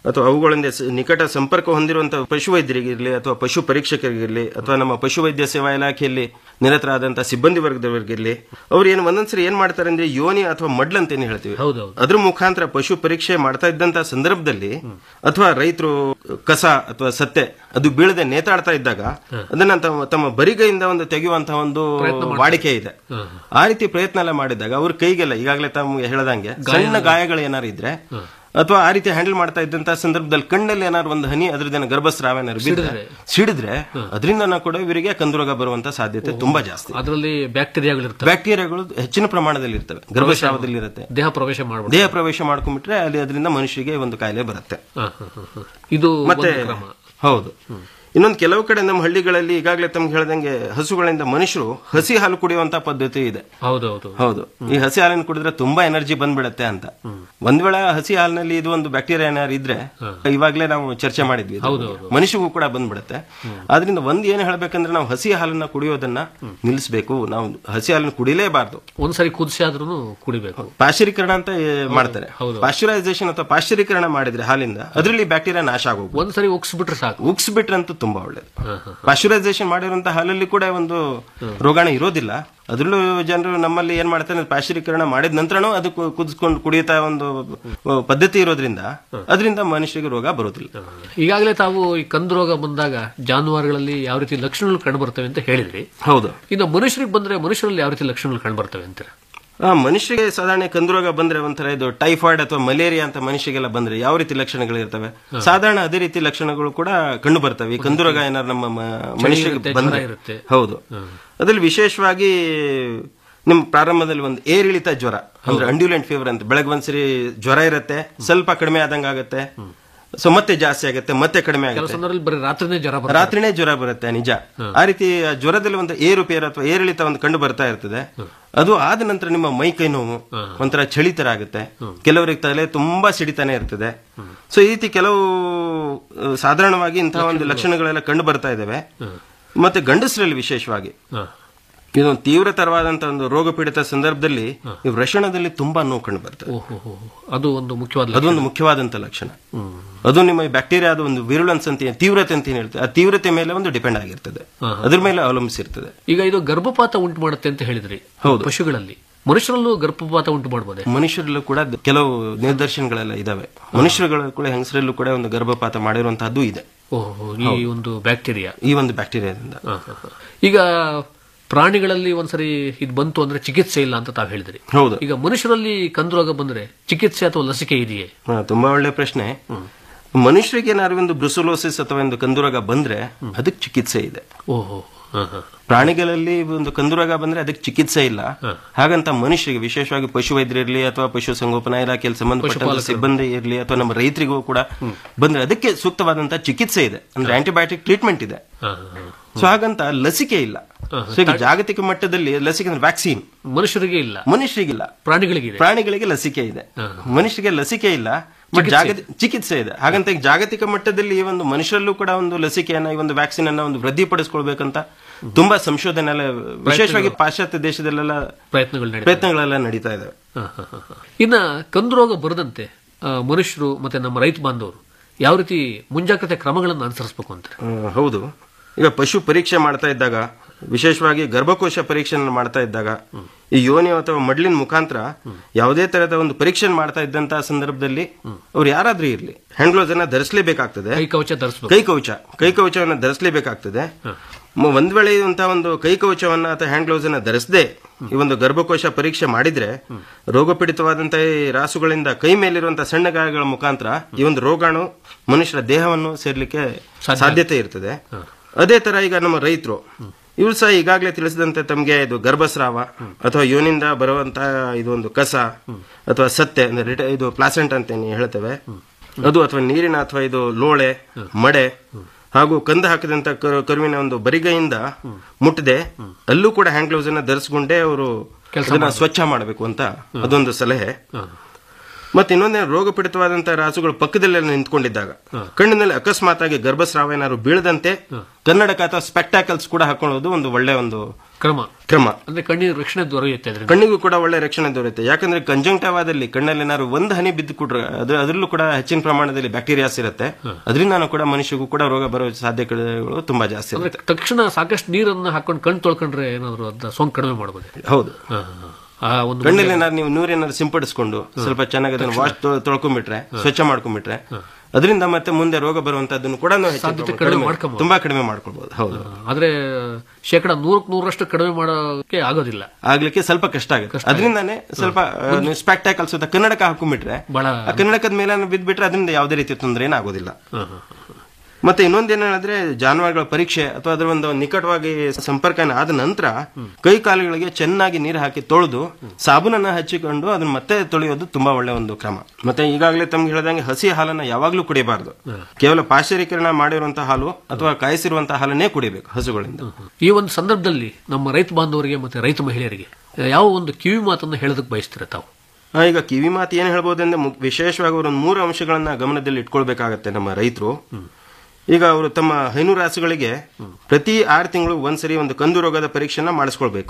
ಅಥವಾ ಅವುಗಳಿಂದ ಸ- ನಿಕಟ ಸಂಪರ್ಕ ಹೊಂದಿರುವಂತಹ ಪಶುವೈದ್ಯರಿಗಿರಲಿ ಅಥವಾ ಪಶು ಪರೀಕ್ಷಕರಿಗಿರಲಿ ಅಥವಾ ನಮ್ಮ ಪಶುವೈದ್ಯ ಸೇವಾ ಇಲಾಖೆಯಲ್ಲಿ ನಿರತರಾದಂತಹ ಸಿಬ್ಬಂದಿ ವರ್ಗದವರಿಗಿರಲಿ ಅವ್ರು ಏನು ಒಂದೊಂದ್ಸರಿ ಏನ್ ಮಾಡ್ತಾರೆ ಅಂದ್ರೆ ಯೋನಿ ಅಥವಾ ಮಡ್ಲ್ ಅಂತ ಏನ್ ಹೇಳ್ತೀವಿ ಹೌದೌದು. ಅದ್ರ ಮುಖಾಂತರ ಪಶು ಪರೀಕ್ಷೆ ಮಾಡ್ತಾ ಇದ್ದಂತಹ ಸಂದರ್ಭದಲ್ಲಿ ಅಥವಾ ರೈತರು ಕಸ ಅಥವಾ ಸತ್ತೆ ಅದು ಬೀಳದೆ ನೇತಾಡ್ತಾ ಇದ್ದಾಗ ಅದನ್ನ ತಮ್ಮ ತಮ್ಮ ಬರಿಗೈಯಿಂದ ಒಂದು ತೆಗೆಯುವಂತಹ ಒಂದು ವಾಡಿಕೆ ಇದೆ ಆ ರೀತಿ ಪ್ರಯತ್ನ ಎಲ್ಲ ಮಾಡಿದಾಗ ಅವ್ರ ಕೈಗೆಲ್ಲ ಈಗಾಗಲೇ ತಮ್ಗೆ ಹೇಳ್ದಂಗೆ ಸಣ್ಣ ಗಾಯಗಳು ಏನಾರು ಇದ್ರೆ ಅಥವಾ ಆ ರೀತಿ ಹ್ಯಾಂಡಲ್ ಮಾಡ್ತಾ ಇದ್ದಂತಹ ಸಂದರ್ಭದಲ್ಲಿ ಕಣ್ಣಲ್ಲಿ ಏನಾದ್ರು ಒಂದು ಹನಿ ಅದ್ರದ್ದೇನು ಗರ್ಭಸ್ರಾವ ಏನಾದ್ರು ಬಿದ್ರೆ ಸಿಡಿದ್ರೆ ಅದರಿಂದ ಕೂಡ ಇವರಿಗೆ ಕಂದುರೋಗ ಬರುವಂತ ಸಾಧ್ಯತೆ ತುಂಬಾ ಜಾಸ್ತಿ ಅದರಲ್ಲಿ ಬ್ಯಾಕ್ಟೀರಿಯಾಗಳಿರ್ತವೆ ಬ್ಯಾಕ್ಟೀರಿಯಾಗಳು ಹೆಚ್ಚಿನ ಪ್ರಮಾಣದಲ್ಲಿ ಇರ್ತವೆ ಗರ್ಭಸ್ರಾವದಲ್ಲಿ ಇರುತ್ತೆ ದೇಹ ಪ್ರವೇಶ ಮಾಡ್ಬೋದು ದೇಹ ಪ್ರವೇಶ ಮಾಡ್ಕೊಂಡ್ಬಿಟ್ರೆ ಅಲ್ಲಿ ಅದರಿಂದ ಮನುಷ್ಯರಿಗೆ ಒಂದು ಕಾಯಿಲೆ ಬರುತ್ತೆ ಹ, ಹ, ಹ, ಹ. ಇದು ಮತ್ತೆ ಒಂದು ಕ್ರಮ ಹೌದು ಇನ್ನೊಂದು ಕೆಲವು ಕಡೆ ನಮ್ಮ ಹಳ್ಳಿಗಳಲ್ಲಿ ಈಗಾಗಲೇ ತಮ್ಗೆ ಹೇಳ್ದಂಗೆ ಹಸುಗಳಿಂದ ಮನುಷ್ಯರು ಹಸಿ ಹಾಲು ಕುಡಿಯುವಂತ ಪದ್ಧತಿ ಇದೆ ಹೌದೌದು ಹೌದು ಈ ಹಸಿ ಹಾಲನ್ನು ಕುಡಿದ್ರೆ ತುಂಬಾ ಎನರ್ಜಿ ಬಂದ್ಬಿಡತ್ತೆ ಅಂತ ಒಂದ್ ವೇಳೆ ಹಸಿ ಹಾಲಿನಲ್ಲಿ ಇದು ಒಂದು ಬ್ಯಾಕ್ಟೀರಿಯಾ ಏನಾದ್ರು ಇದ್ರೆ ಇವಾಗ್ಲೇ ನಾವು ಚರ್ಚೆ ಮಾಡಿದ್ವಿ ಇದ್ರ ಬಗ್ಗೆ. ಮನುಷ್ಯಗೂ ಕೂಡ ಬಂದ್ಬಿಡತ್ತೆ ಆದ್ರಿಂದ ಒಂದ್ ಏನ್ ಹೇಳ್ಬೇಕಂದ್ರೆ ನಾವು ಹಸಿ ಹಾಲನ್ನ ಕುಡಿಯೋದನ್ನ ನಿಲ್ಲಿಸಬೇಕು ನಾವು ಹಸಿ ಹಾಲನ್ನು ಕುಡಿಲೇಬಾರ್ದು ಒಂದ್ಸರಿ ಕುದಿಸಿ ಆದ್ರೂ ಕುಡಿಬೇಕು ಪಾಶ್ಚರೀಕರಣ ಅಂತ ಏ, ಮಾಡ್ತಾರೆ ಪಾಶ್ಚರೈಸೇಷನ್ ಅಥವಾ ಪಾಶ್ಚರೀಕರಣ ಮಾಡಿದ್ರೆ ಹಾಲಿಂದ ಅದರಲ್ಲಿ ಬ್ಯಾಕ್ಟೀರಿಯಾ ನಾಶ ಆಗೋಗ್ಬೋದು ಒಂದ್ಸರಿ ಉಗ್ಸ್ಬಿಟ್ರೆ ಸಾಕು ಉಗ್ಸ್ಬಿಟ್ರಂತೂ ತುಂಬಾ ಒಳ್ಳೇದು ಪಾಶ್ಚರೈಸೇಷನ್ ಮಾಡಿರುವಂತಹ ಹಾಲಲ್ಲಿ ಕೂಡ ಒಂದು ರೋಗಾಣು ಇರೋದಿಲ್ಲ ಅದ್ರಲ್ಲೂ ಜನರು ನಮ್ಮಲ್ಲಿ ಏನ್ ಮಾಡ್ತಾರೆ ಪಾಶ್ಚರೀಕರಣ ಮಾಡಿದ ನಂತರನೂ ಅದು ಕು- ಕುದಿಸ್ಕೊಂಡು ಕುಡಿಯುತ್ತಾ ಒಂದು ಅಹ್, ಪದ್ಧತಿ ಇರೋದ್ರಿಂದ ಅದರಿಂದ ಮನುಷ್ಯರಿಗೆ ರೋಗ ಬರೋದಿಲ್ಲ ಈಗಾಗಲೇ ತಾವು ಈ ಕಂದು ರೋಗ ಬಂದಾಗ ಜಾನುವಾರುಗಳಲ್ಲಿ ಯಾವ ರೀತಿ ಲಕ್ಷಣಗಳು ಕಂಡು ಬರ್ತವೆ ಅಂತ ಹೇಳಿದ್ರಿ ಹೌದು ಇನ್ನು ಮನುಷ್ಯರಿಗೆ ಬಂದ್ರೆ ಮನುಷ್ಯರಲ್ಲಿ ಯಾವ ರೀತಿ ಲಕ್ಷಣಗಳು ಕಂಡು ಬರ್ತವೆ ಅಂತೀರ ಆ, ಮನುಷ್ಯರಿಗೆ ಸಾಧಾರಣ ಕಂದುರೋಗ ಬಂದ್ರೆ ಒಂಥರ ಇದು ಟೈಫಾಯ್ಡ್ ಅಥವಾ ಮಲೇರಿಯಾ ಅಂತ ಮನುಷ್ಯರಿಗೆಲ್ಲ ಬಂದ್ರೆ ಯಾವ ರೀತಿ ಲಕ್ಷಣಗಳು ಇರ್ತವೆ ಸಾಧಾರಣ ಅದೇ ರೀತಿ ಲಕ್ಷಣಗಳು ಕೂಡ ಕಂಡು ಬರ್ತವೆ ಈ ಕಂದುರೋಗ ಏನಾದ್ರು ನಮ್ಮ ಮ- ಮನುಷ್ಯರಿಗೆ ಇರುತ್ತೆ, ಬಂದ್ರೆ ಜ್ವರ ಇರುತ್ತೆ. ಹೌದು ಅದ್ರಲ್ಲಿ ವಿಶೇಷವಾಗಿ ನಿಮ್ ಪ್ರಾರಂಭದಲ್ಲಿ ಒಂದು ಏರಿಳಿತ ಜ್ವರ ಅಂದ್ರೆ ಅಂಡ್ಯುಲೆಂಟ್ ಫೀವರ್ ಅಂತ ಬೆಳಗ್ಗೆ ಒಂದ್ಸರಿ ಜ್ವರ ಇರುತ್ತೆ ಸ್ವಲ್ಪ ಕಡಿಮೆ ಆದಂಗ ಆಗುತ್ತೆ ಸೊ ಮತ್ತೆ ಜಾಸ್ತಿ ಆಗುತ್ತೆ ಮತ್ತೆ ಕಡಿಮೆ ಕೆಲವು ಆಗುತ್ತೆ ಸಂದರ್ಭದಲ್ಲಿ ಬರೀ ರಾತ್ರಿನೇ ಜ್ವರ ಬರುತ್ತೆ ರಾತ್ರಿನೇ ಜ್ವರ ಬರುತ್ತೆ ನಿಜ ಆ ರೀತಿ ಆ ಜ್ವರದಲ್ಲಿ ಒಂದು ಏರುಪೇರು ಅಥವಾ ಏರಿಳಿತ ಒಂದು ಕಂಡು ಬರ್ತಾ ಇರ್ತದೆ ಅದು ಆದ ನಂತರ ನಿಮ್ಮ ಮೈ ಕೈ ನೋವು ಒಂಥರ ಚಳಿ ತರ ಆಗುತ್ತೆ ಕೆಲವರಿಗೆ ತಲೆ ತುಂಬಾ ಸಿಡಿತಾನೆ ಇರ್ತದೆ ಸೊ ಈ ರೀತಿ ಕೆಲವು ಆ, ಸಾಧಾರಣವಾಗಿ ಇಂತಹ ಒಂದು ಲಕ್ಷಣಗಳೆಲ್ಲ ಕಂಡು ಬರ್ತಾ ಇದಾವೆ ಮತ್ತೆ ಗಂಡಸರಲ್ಲಿ ವಿಶೇಷವಾಗಿ ಇದೊಂದು ತೀವ್ರತರವಾದಂತ ಒಂದು ರೋಗ ಪೀಡಿತ ಸಂದರ್ಭದಲ್ಲಿ ಈ ವೃಷಣದಲ್ಲಿ ತುಂಬಾ ನೋವು ಕಂಡು ಬರ್ತದೆ ಓಹೋ ಅದು ಒಂದು ಮುಖ್ಯವಾದ ಲಕ್ಷಣ. ಅದೊಂದು ಮುಖ್ಯವಾದಂತ ಲಕ್ಷಣ ಅದು ನಿಮ್ಮ ಬ್ಯಾಕ್ಟೀರಿಯಾದ ಒಂದು ವಿರುಲೆನ್ಸ್ ಅಂತ ಏನ್- ತೀವ್ರತೆ ಅಂತ ಏನ್ ಹೇಳ್ತದೆ ಆ ತೀವ್ರತೆ ಮೇಲೆ ಒಂದು ಡಿಪೆಂಡ್ ಆಗಿರ್ತದೆ ಅದ್ರ ಮೇಲೆ ಅವಲಂಬಿಸಿರ್ತದೆ ಈಗ ಇದು ಗರ್ಭಪಾತ ಉಂಟು ಮಾಡುತ್ತೆ ಅಂತ ಹೇಳಿದ್ರಿ ಹೌದು. ಪಶುಗಳಲ್ಲಿ ಮನುಷ್ಯರಲ್ಲೂ ಗರ್ಭಪಾತ ಉಂಟು ಮಾಡಬಹುದೇ ಮನುಷ್ಯರಲ್ಲೂ ಕೂಡ ದ- ಕೆಲವು ನಿದರ್ಶನಗಳೆಲ್ಲ ಇದಾವೆ ಮನುಷ್ಯರುಗಳು ಕೂಡ ಹೆಂಗಸರಲ್ಲೂ ಕೂಡ ಒಂದು ಗರ್ಭಪಾತ ಮಾಡಿರುವಂತಹದ್ದು ಇದೆ ಓಹೋ ಈ ಹೌದು. ಒಂದು ಬ್ಯಾಕ್ಟೀರಿಯಾ ಈ ಒಂದು ಬ್ಯಾಕ್ಟೀರಿಯಾದಿಂದ ಹ, ಹ, ಹ. ಈಗ ಪ್ರಾಣಿಗಳಲ್ಲಿ ಒಂದ್ಸರಿ ಇದು ಬಂತು ಅಂದ್ರೆ ಚಿಕಿತ್ಸೆ ಇಲ್ಲ ಅಂತ ತಾವು ಹೇಳಿದ್ರಿ ಹೌದು ಈಗ ಮನುಷ್ಯರಲ್ಲಿ ಕಂದು ರೋಗ ಬಂದ್ರೆ ಚಿಕಿತ್ಸೆ ಅಥವಾ ಲಸಿಕೆ ಇದೆಯೇ ಹಾ, ತುಂಬಾ ಒಳ್ಳೆ ಪ್ರಶ್ನೆ ಮನುಷ್ಯರಿಗೆ ಏನಾದ್ರು ಒಂದು ಬ್ರುಸುಲೋಸಿಸ್ ಅಥವಾ ಒಂದು ಕಂದುರೋಗ ಬಂದ್ರೆ ಅದಕ್ಕೆ ಚಿಕಿತ್ಸೆ ಇದೆ ಓಹೋ ಹ, ಹ. ಪ್ರಾಣಿಗಳಲ್ಲಿ ಒಂದು ಕಂದುರೋಗ ಬಂದ್ರೆ ಅದಕ್ಕೆ ಚಿಕಿತ್ಸೆ ಇಲ್ಲ ಹಾಗಂತ ಮನುಷ್ಯರಿಗೆ ವಿಶೇಷವಾಗಿ ಪಶುವೈದ್ಯರು ಇರಲಿ ಅಥವಾ ಪಶು ಸಂಗೋಪನಾ ಇಲಾಖೆಯಲ್ಲಿ ಸಂಬಂಧಪಟ್ಟ ಸಿಬ್ಬಂದಿ ಇರಲಿ ಅಥವಾ ನಮ್ಮ ರೈತರಿಗೂ ಕೂಡ ಬಂದ್ರೆ ಅದಕ್ಕೆ ಸೂಕ್ತವಾದಂತಹ ಚಿಕಿತ್ಸೆ ಇದೆ ಅಂದ್ರೆ ಆಂಟಿಬಯೋಟಿಕ್ ಟ್ರೀಟ್ಮೆಂಟ್ ಇದೆ ಹ, ಹ, ಹ. ಸೊ ಹಾಗಂತ ಲಸಿಕೆ ಇಲ್ಲ ಸೊ ಈಗ ಜಾಗತಿಕ ಮಟ್ಟದಲ್ಲಿ ಲಸಿಕೆ ಅಂದ್ರೆ ವ್ಯಾಕ್ಸಿನ್ ಮನುಷ್ಯರಿಗೆ ಇಲ್ಲ ಮನುಷ್ಯರಿಗಿಲ್ಲ ಪ್ರಾಣಿಗಳಿಗಿದೆ ಪ್ರಾಣಿಗಳಿಗೆ ಲಸಿಕೆ ಇದೆ ಮನುಷ್ಯರಿಗೆ ಲಸಿಕೆ ಇಲ್ಲ ಬಟ್ ಜಾಗತಿ ಚಿಕಿತ್ಸೆ ಇದೆ ಹಾಗಂತ ಈಗ ಜಾಗತಿಕ ಮಟ್ಟದಲ್ಲಿ ಈ ಒಂದು ಮನುಷ್ಯರಲ್ಲೂ ಕೂಡ ಒಂದು ಲಸಿಕೆಯನ್ನ ಈ ಒಂದು ವ್ಯಾಕ್ಸಿನ್ ಅನ್ನ ಒಂದು ವೃದ್ಧಿಪಡಿಸ್ಕೊಳ್ಬೇಕಂತ ತುಂಬಾ ಸಂಶೋಧನೆ ಎಲ್ಲ ವಿಶೇಷವಾಗಿ ಪಾಶ್ಚಾತ್ಯ ದೇಶದಲ್ಲೆಲ್ಲ ಪ್ರಯತ್ನಗಳು ನಡೀತವೆ. ಪ್ರಯತ್ನಗಳೆಲ್ಲ ನಡೀತಾ ಇದಾವೆ ಹ, ಹ, ಹ, ಹ. ಇನ್ನ ಕಂದು ರೋಗ ಬರದಂತೆ ಆ, ಮನುಷ್ಯರು ಮತ್ತೆ ನಮ್ಮ ರೈತ ಬಾಂಧವರು ಯಾವ ರೀತಿ ಮುಂಜಾಗ್ರತೆ ಕ್ರಮಗಳನ್ನು ಅನುಸರಿಸಬೇಕು ಅಂತ ಹ್ಮ್, ಹೌದು ಈಗ ಪಶು ಪರೀಕ್ಷೆ ಮಾಡ್ತಾ ಇದ್ದಾಗ ವಿಶೇಷವಾಗಿ ಗರ್ಭಕೋಶ ಪರೀಕ್ಷೆ ಮಾಡ್ತಾ ಇದ್ದಾಗ ಈ ಯೋನಿ ಅಥವಾ ಮಡ್ಲಿನ ಮುಖಾಂತರ ಯಾವುದೇ ತರಹದ ಒಂದು ಪರೀಕ್ಷೆ ಮಾಡ್ತಾ ಇದ್ದಂತಹ ಸಂದರ್ಭದಲ್ಲಿ ಅವ್ರು ಯಾರಾದ್ರೂ ಇರ್ಲಿ ಹ್ಯಾಂಡ್ ಗ್ಲೋಸ್ ಅನ್ನ ಧರಿಸಲೇಬೇಕಾಗ್ತದೆ ಕೈ ಕವಚ ಧರಿಸಬೇಕು ಕೈ ಕವಚ ಕೈ ಕವಚವನ್ನ ಧರಿಸಲೇಬೇಕಾಗ್ತದೆ ಮ- ಒಂದ್ ವೇಳೆ ಇಂತಹ ಒಂದು ಕೈ ಕವಚವನ್ನ ಅಥವಾ ಹ್ಯಾಂಡ್ ಗ್ಲೌಸ್ ಅನ್ನ ಧರಿಸದೆ ಈ ಒಂದು ಗರ್ಭಕೋಶ ಪರೀಕ್ಷೆ ಮಾಡಿದ್ರೆ ರೋಗಪೀಡಿತವಾದಂತಹ ಈ ರಾಸುಗಳಿಂದ ಕೈ ಮೇಲಿರುವಂತಹ ಸಣ್ಣ ಗಾಯಗಳ ಮುಖಾಂತರ ಈ ಒಂದು ರೋಗಾಣು ಮನುಷ್ಯರ ದೇಹವನ್ನು ಸೇರ್ಲಿಕ್ಕೆ ಸಾಧ್ಯತೆ ಇರ್ತದೆ ಅದೇ ತರ ಈಗ ನಮ್ಮ ರೈತರು ಇವರು ಸಹ ಈಗಾಗಲೇ ತಿಳಿಸಿದಂತೆ ತಮಗೆ ಇದು ಗರ್ಭಸ್ರಾವ ಅಥವಾ ಯೋನಿಂದ ಬರುವಂತಹ ಇದು ಒಂದು ಕಸ ಅಥವಾ ಸತ್ತೆ ಅಂದ್ರೆ ರಿಟ- ಇದು ಪ್ಲಾಸೆಂಟ್ ಅಂತ ಏನ್ ಹೇಳ್ತೇವೆ ಅದು ಅಥವಾ ನೀರಿನ ಅಥವಾ ಇದು ಲೋಳೆ ಮಡೆ ಹಾಗೂ ಕಂದು ಹಾಕಿದಂತ ಕರು- ಕರುವಿನ ಒಂದು ಬರಿಗೈಯಿಂದ ಮುಟ್ಟದೆ ಅಲ್ಲೂ ಕೂಡ ಹ್ಯಾಂಡ್ ಗ್ಲೌಸ್ ಅನ್ನ ಧರಿಸಿಕೊಂಡೇ ಅವರು ಅದನ್ನ ಸ್ವಚ್ಛ ಮಾಡಬೇಕು ಅಂತ ಅದೊಂದು ಸಲಹೆ ಮತ್ತೆ ಇನ್ನೊಂದೇನು ರೋಗ ಪೀಡಿತವಾದಂತಹ ರಾಸುಗಳು ಪಕ್ಕದಲ್ಲೇ ನಿಂತ್ಕೊಂಡಿದ್ದಾಗ ಕಣ್ಣಿನಲ್ಲಿ ಅಕಸ್ಮಾತ್ ಆಗಿ ಗರ್ಭಸ್ರಾವ ಏನಾದ್ರು ಬೀಳದಂತೆ ಕನ್ನಡಕ ಅಥವಾ ಸ್ಪೆಕ್ಟಾಕಲ್ಸ್ ಕೂಡ ಹಾಕೊಳ್ಳೋದು ಒಂದು ಒಳ್ಳೆ ಒಂದು ಕ್ರಮ ಕ್ರಮ ಅಂದ್ರೆ ಕಣ್ಣಿನ ರಕ್ಷಣೆ ದೊರೆಯುತ್ತೆ ಅದರಿಂದ ಕಣ್ಣಿಗೂ ಕೂಡ ಒಳ್ಳೆ ರಕ್ಷಣೆ ದೊರೆಯುತ್ತೆ ಯಾಕಂದ್ರೆ ಕಂಜಂಕ್ಟವಾದಲ್ಲಿ ಕಣ್ಣಲ್ಲಿ ಏನಾದ್ರು ಒಂದು ಹನಿ ಬಿದ್ದು ಕೊಟ್ರೆ ಅದ್ರ ಅದರಲ್ಲೂ ಕೂಡ ಹೆಚ್ಚಿನ ಪ್ರಮಾಣದಲ್ಲಿ ಬ್ಯಾಕ್ಟೀರಿಯಾಸ್ ಇರುತ್ತೆ ಅದರಿಂದಾನು ಕೂಡ ಮನುಷ್ಯಗೂ ಕೂಡ ರೋಗ ಬರೋ ಸಾಧ್ಯತೆಗಳು ತುಂಬಾ ಜಾಸ್ತಿ ಅಂದ್ರೆ ಇರುತ್ತೆ ತಕ್ಷಣ ಸಾಕಷ್ಟು ನೀರನ್ನ ಹಾಕೊಂಡು ಕಣ್ ತೊಳ್ಕೊಂಡ್ರೆ ಏನಾದ್ರು ಅದ ಸೋಂಕು ಕಡಿಮೆ ಮಾಡಬಹುದು ಹೌದು ಆ ಒಂದು ಕಣ್ಣಲ್ಲಿ ಏನಾದ್ರು ನೀವು ನೀರೇನಾದ್ರು ಸಿಂಪಡಿಸ್ಕೊಂಡು ಸ್ವಲ್ಪ ಚೆನ್ನಾಗಿ ಅದನ್ನು ವಾಶ್ ತೊಳ್ಕೊಂಡ್ಬಿಟ್ರೆ ಸ್ವಚ್ಛ ಮಾಡ್ಕೊಂಡ್ಬಿಟ್ರೆ ಅದರಿಂದ ಮತ್ತೆ ಮುಂದೆ ರೋಗ ಬರುವಂತದ್ದನ್ನು ಕೂಡ ನಾವು ಹೆಚ್ಚು ಸಾಧ್ಯತೆ ಕಡಿಮೆ ಕಡಿಮೆ ಮಾಡ್ಕೊಬೋದು. ತುಂಬಾ ಕಡಿಮೆ ಮಾಡ್ಕೊಳ್ಬಹುದು ಹೌದು ಆದ್ರೆ ಶೇಕಡ ನೂರಕ್ಕೆ ನೂರಷ್ಟು ಕಡಿಮೆ ಮಾಡೋಕೆ ಆಗೋದಿಲ್ಲ ಆಗ್ಲಿಕ್ಕೆ ಸ್ವಲ್ಪ ಕಷ್ಟ ಆಗುತ್ತೆ ಅದರಿಂದಾನೇ ಸ್ವಲ್ಪ ಆ, ನೀವು ಸ್ಪೆಕ್ಟಾಕಲ್ಸ್ ಅಥವಾ ಕನ್ನಡಕ ಹಾಕೊಂಡ್ಬಿಟ್ರೆ ಬಹಳ ಆ ಕನ್ನಡಕದ ಮೇಲೆ ಬಿದ್ಬಿಟ್ರೆ ಅದರಿಂದ ಯಾವುದೇ ರೀತಿ ತೊಂದರೆ ಏನಾಗೋದಿಲ್ಲ ಮತ್ತೆ ಇನ್ನೊಂದೇನು ಹೇಳಿದ್ರೆ ಜಾನುವಾರುಗಳ ಪರೀಕ್ಷೆ ಅಥವಾ ಅದರ ಒಂದು ನಿಕಟವಾಗಿ ಸಂಪರ್ಕ ಆದ ನಂತರ ಕೈ ಕಾಲುಗಳಿಗೆ ಚೆನ್ನಾಗಿ ನೀರು ಹಾಕಿ ತೊಳೆದು ಸಾಬೂನನ್ನ ಹಚ್ಚಿಕೊಂಡು ಅದನ್ನ ಮತ್ತೆ ತೊಳೆಯೋದು ತುಂಬಾ ಒಳ್ಳೆ ಒಂದು ಕ್ರಮ ಮತ್ತೆ ಈಗಾಗಲೇ ತಮ್ಗೆ ಹೇಳಿದಂಗೆ ಹಸಿ ಹಾಲನ್ನ ಯಾವಾಗ್ಲೂ ಕುಡಿಯಬಾರದು ಕೇವಲ ಪಾಶ್ಚರೀಕರಣ ಮಾಡಿರುವಂತಹ ಹಾಲು ಅಥವಾ ಕಾಯಿಸಿರುವಂತಹ ಹಾಲನ್ನೇ ಕುಡಿಬೇಕು ಹಸುಗಳಿಂದ ಈ ಒಂದು ಸಂದರ್ಭದಲ್ಲಿ ನಮ್ಮ ರೈತ ಬಾಂಧವರಿಗೆ ಮತ್ತೆ ರೈತ ಮಹಿಳೆಯರಿಗೆ ಯಾವ ಒಂದು ಕಿವಿ ಮಾತನ್ನು ಹೇಳೋದಕ್ಕೆ ಬಯಸ್ತೀರ ತಾವು ಆ, ಈಗ ಕಿವಿ ಮಾತು ಏನ್ ಹೇಳ್ಬೋದಂದ್ರೆ ಮು- ವಿಶೇಷವಾಗಿ ಅವರು ಒಂದು ಮೂರು ಅಂಶಗಳನ್ನ ಗಮನದಲ್ಲಿ ಇಟ್ಕೊಳ್ಬೇಕಾಗತ್ತೆ ನಮ್ಮ ರೈತರು ಈಗ ಅವರು ತಮ್ಮ ಹೈನೂರು ರಾಸುಗಳಿಗೆ ಪ್ರತಿ ಆರು ತಿಂಗಳು ಒಂದ್ಸರಿ ಒಂದು ಕಂದು ರೋಗದ ಪರೀಕ್ಷೆನ ಮಾಡಿಸ್ಕೊಳ್ಬೇಕು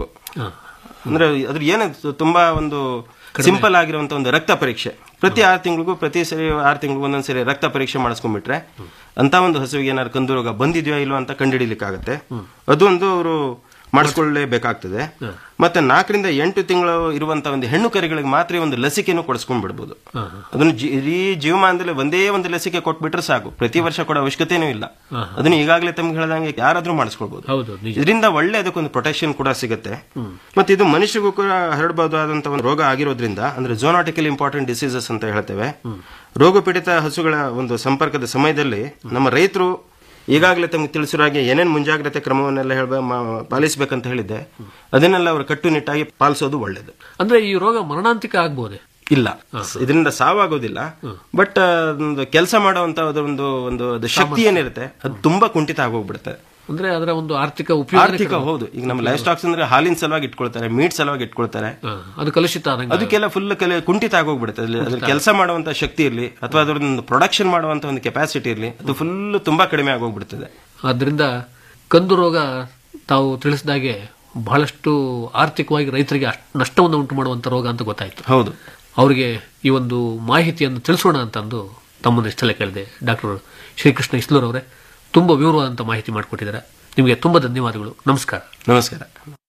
ಅಂದ್ರೆ ಅದ್ರ ಏನ ತುಂಬಾ ಒಂದು ಸಿಂಪಲ್ ಆಗಿರುವಂತ ಒಂದು ರಕ್ತ ಪರೀಕ್ಷೆ ಪ್ರತಿ ಆರು ತಿಂಗಳಿಗೂ ಪ್ರತಿ ಸರಿ ಆರು ತಿಂಗಳಿಗೂ ಒಂದೊಂದ್ಸರಿ ರಕ್ತ ಪರೀಕ್ಷೆ ಮಾಡಿಸ್ಕೊಂಡ್ಬಿಟ್ರೆ ಅಂತ ಒಂದು ಹಸುವಿಗೆ ಏನಾದ್ರು ಕಂದು ರೋಗ ಬಂದಿದೆಯೋ ಇಲ್ವೋ ಅಂತ ಕಂಡುಹಿಡಿಲಿಕ್ಕಾಗತ್ತೆ ಅದೊಂದು ಅವರು ಮಾಡಿಸ್ಕೊಳ್ಳೇಬೇಕಾಗ್ತದೆ ಮತ್ತೆ ನಾಲ್ಕರಿಂದ ಎಂಟು ತಿಂಗಳು ಇರುವಂತ ಒಂದು ಹೆಣ್ಣು ಕರಿಗಳಿಗೆ ಮಾತ್ರ ಈ ಒಂದು ಲಸಿಕೆಯನ್ನು ಕೊಡಿಸ್ಕೊಂಡ್ ಬಿಡ್ಬೋದು ಅದನ್ನು ಜಿ- ಇಡೀ ಜೀವಮಾನದಲ್ಲಿ ಒಂದೇ ಒಂದು ಲಸಿಕೆ ಕೊಟ್ಬಿಟ್ರೆ ಸಾಕು ಪ್ರತಿ ವರ್ಷ ಕೊಡೋ ಅವಶ್ಯಕತೆನೂ ಇಲ್ಲ ಅದನ್ನು ಈಗಾಗಲೇ ತಮ್ಗೆ ಹೇಳ್ದಂಗೆ ಯಾರಾದ್ರೂ ಮಾಡಿಸ್ಕೊಳ್ಬಹುದು ಹೌದು ನಿಜ ಇದರಿಂದ ಒಳ್ಳೆ ಅದಕ್ಕೊಂದು ಪ್ರೊಟೆಕ್ಷನ್ ಕೂಡ ಸಿಗುತ್ತೆ ಮತ್ತೆ ಇದು ಮನುಷ್ಯಗೂ ಕೂಡ ಹರಡಬಹುದಾದಂತಹ ಒಂದು ರೋಗ ಆಗಿರೋದ್ರಿಂದ ಅಂದ್ರೆ ಝೋನಾಟಿಕಲ್ ಇಂಪಾರ್ಟೆಂಟ್ ಡಿಸೀಸಸ್ ಅಂತ ಹೇಳ್ತೇವೆ ರೋಗ ಪೀಡಿತ ಹಸುಗಳ ಒಂದು ಸಂಪರ್ಕದ ಸಮಯದಲ್ಲಿ ನಮ್ಮ ರೈತರು ಈಗಾಗಲೇ ತಮಗೆ ತಿಳಿಸಿರೋ ಹಾಗೆ ಏನೇನು ಮುಂಜಾಗ್ರತೆ ಕ್ರಮವನ್ನೆಲ್ಲ ಹೇಳ್ಬ ಮ- ಪಾಲಿಸ್ಬೇಕಂತ ಹೇಳಿದ್ದೆ ಅದನ್ನೆಲ್ಲ ಅವರು ಕಟ್ಟುನಿಟ್ಟಾಗಿ ಪಾಲಿಸೋದು ಒಳ್ಳೇದು ಅಂದ್ರೆ ಈ ರೋಗ ಮರಣಾಂತಿಕ ಆಗ್ಬೋದೆ ಇಲ್ಲ ಇದರಿಂದ ಸಾವಾಗೋದಿಲ್ಲ ಬಟ್ ಒಂದು ಕೆಲಸ ಮಾಡುವಂತ ಒಂದು ಒಂದು ಅದು ಶಕ್ತಿ ಏನಿರುತ್ತೆ ಅದು ತುಂಬಾ ಕುಂಠಿತ ಆಗೋಗ್ಬಿಡುತ್ತೆ ಅಂದ್ರೆ ಅದರ ಒಂದು ಆರ್ಥಿಕ ಉಪಯೋಗ ಆರ್ಥಿಕ ಹೌದು ಈಗ ನಮ್ಮ ಲೈಫ್ ಸ್ಟಾಕ್ಸ್ ಅಂದ್ರೆ ಹಾಲಿನ ಸಲುವಾಗಿ ಇಟ್ಕೊಳ್ತಾರೆ ಮೀಟ್ ಸಲುವಾಗಿ ಇಟ್ಕೊಳ್ತಾರೆ ಅದು ಕಲುಷಿತ ಆದಂಗೆ ಅದಕ್ಕೆಲ್ಲ ಫುಲ್ ಕಲೆ ಕುಂಠಿತ ಆಗೋಗ್ಬಿಡುತ್ತೆ ಅಲ್ಲಿ ಅದ್ರ ಕೆಲಸ ಮಾಡುವಂತ ಶಕ್ತಿ ಇರಲಿ ಅಥವಾ ಅದರೊಂದು ಪ್ರೊಡಕ್ಷನ್ ಮಾಡುವಂತ ಒಂದು ಕೆಪಾಸಿಟಿ ಇರಲಿ ಅದು ಫುಲ್ ತುಂಬಾ ಕಡಿಮೆ ಆಗೋಗ್ಬಿಡ್ತದೆ ಆದ್ರಿಂದ ಕಂದು ರೋಗ ತಾವು ತಿಳಿಸಿದಾಗೆ ಬಹಳಷ್ಟು ಆರ್ಥಿಕವಾಗಿ ರೈತರಿಗೆ ಅಷ್ಟ್ ನಷ್ಟವನ್ನು ಉಂಟು ಮಾಡುವಂತ ರೋಗ ಅಂತ ಗೊತ್ತಾಯ್ತು ಹೌದು ಅವರಿಗೆ ಈ ಒಂದು ಮಾಹಿತಿಯನ್ನು ತಿಳಿಸೋಣ ಅಂತಂದು ತಮ್ಮನ್ನು ಇಷ್ಟೆಲ್ಲ ಕೇಳಿದೆ ಡಾಕ್ಟರ್ ಶ್ರೀಕೃಷ್ಣ ಇಸ್ಲೂರ್ ಅವರೇ ತುಂಬಾ ವಿವರವಾದಂಥ ಮಾಹಿತಿ ಮಾಡಿಕೊಟ್ಟಿದ್ದಾರೆ ನಿಮಗೆ ತುಂಬಾ ಧನ್ಯವಾದಗಳು ನಮಸ್ಕಾರ ನಮಸ್ಕಾರ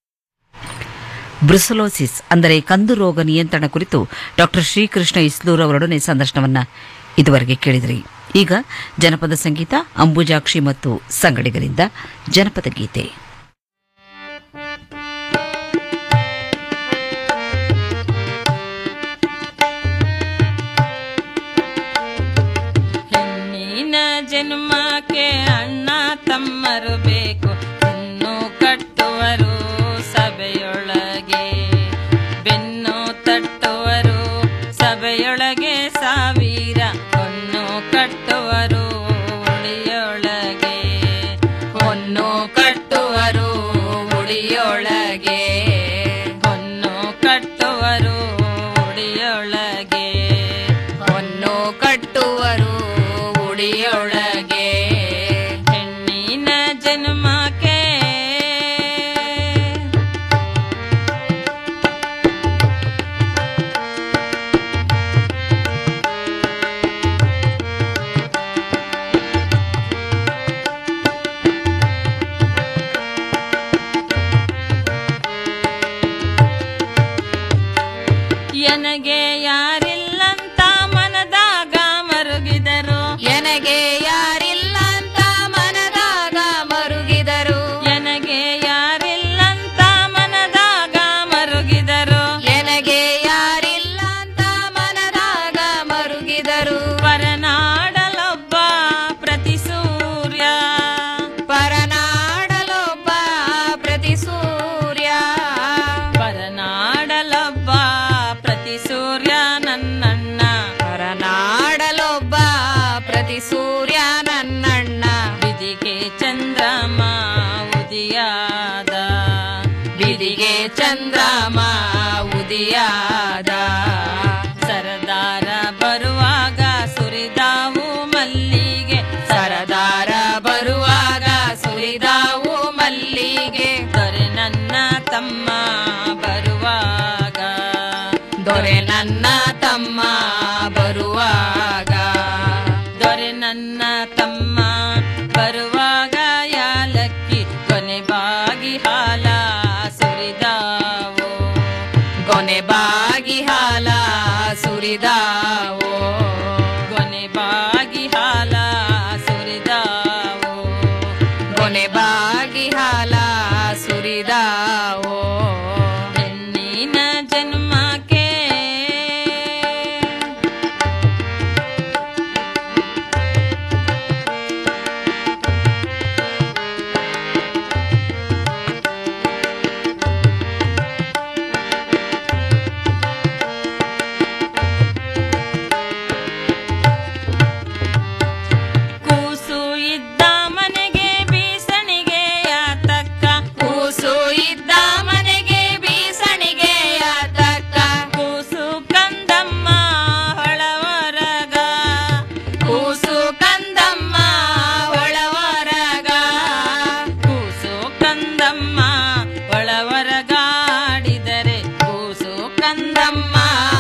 ಬ್ರುಸಲೋಸಿಸ್ ಅಂದರೆ ಕಂದು ರೋಗ ನಿಯಂತ್ರಣ ಕುರಿತು ಡಾಕ್ಟರ್ ಶ್ರೀಕೃಷ್ಣ ಇಸ್ಲೂರ್ ಅವರೊಡನೆ ಸಂದರ್ಶನವನ್ನ ಇದುವರೆಗೆ ಕೇಳಿದ್ರಿ ಈಗ ಜನಪದ ಸಂಗೀತ ಅಂಬುಜಾಕ್ಷಿ ಮತ್ತು ಸಂಗಡಿಗರಿಂದ ಜನಪದ ಗೀತೆ ಹೆಣ್ಣಿನ ಜನ್ಮಕ್ಕೆ ಅಣ್ಣ ತಮ್ಮರು ಬೇಕು ಹೆಣ್ಣು ಕಟ್ಟುವರು ಸಭೆಯೊಳಗೆ ಬೆನ್ನು ತಟ್ಟುವರು ಸಭೆಯೊಳಗೆ ಸಾವಿರ ಹೊನ್ನು ಕಟ್ಟುವರು ಉಳಿಯೊಳಗೆ ಹೊನ್ನು ಕಟ್ಟುವರು ಉಳಿಯೊಳಗೆ ಹೊನ್ನು ಕಟ್ಟುವರು ಉಳಿಯೊಳಗೆ ಹೊನ್ನು ಕಟ್ಟುವರು ಉಡಿಯೊಳಗೆ ಹೆಣ್ಣಿನ ಜನ್ಮಕ್ಕೆ ಎನಗೆ ಯಾರಿಲ್ಲಂತ ಮನದಾಗ ಮರುಗಿದರು ಎನಗೆ ಯಾರಿಲ್ಲ ಅಂತ ಮನದಾಗ ಮರುಗಿದರು ಎನಗೆ ಯಾರಿಲ್ಲಂತ ಮನದಾಗ ಮರುಗಿದರು ಎನಗೆ ಯಾರಿಲ್ಲ ಅಂತ ಮನದಾಗ ಮರುಗಿದರು ಪರನಾಡಲೊಬ್ಬ ಪ್ರತಿ ಸೂರ್ಯ ಪರನಾಡಲೊಬ್ಬ ಪ್ರತಿ ಸೂರ್ಯ ಪರನಾಡಲೊಬ್ಬ ಪ್ರತಿ ಸೂರ್ಯ ನನ್ನಣ್ಣ ಪರನಾಡಲೊಬ್ಬ ಪ್ರತಿ ಸೂರ್ಯ ನನ್ನಣ್ಣ ಬಿದಿಗೆ ಚಂದ್ರಮ ಉದಿಯಾದ ಬಿದಿಗೆ ಚಂದ್ರಮ ಉದಿಯಾದ ಸರದಾರ ದೊರೆ ನನ್ನ ತಮ್ಮ ಬರುವಾಗ ದೊರೆ ನನ್ನ ತಮ್ಮ ಬರುವಾಗ ಯಾಲಕ್ಕಿ ಕೊನೆ ಬಾಗಿ ಹಾಲ ಸುರಿದಾವೋ ಕೊನೆ ಬಾಗಿ ಹಾಲ ಸುರಿದಾವೋ ಕೊನೆ ಬಾಗಿ ಹಾಲ ಸುರಿದಾವೋ ಕೊನೆ ಬಾಗಿ ಹಾಲ ಸುರಿದಾವೋ ಹೆಣ್ಣಿನ ಜನ್ಮಕ್ಕೆ ಕೂಸು ಇದ್ದ ಮನೆಗೆ ಬೀಸಣಿಗೆ ಯಾತಕ್ಕ ಕೂಸು ಇದ್ದ ಮನೆಗೆ ಬೀಸಣಿಗೆ ಯಾತಕ್ಕ ಕೂಸು ಕಂದಮ್ಮ ಹೊಳವರಗ ಕೂಸು ಕಂದಮ್ಮ ಒಳವರಗ ಕೂಸು ಕಂದಮ್ಮ ಒಳವರಗಾಡಿದರೆ ಕೂಸು ಕಂದಮ್ಮ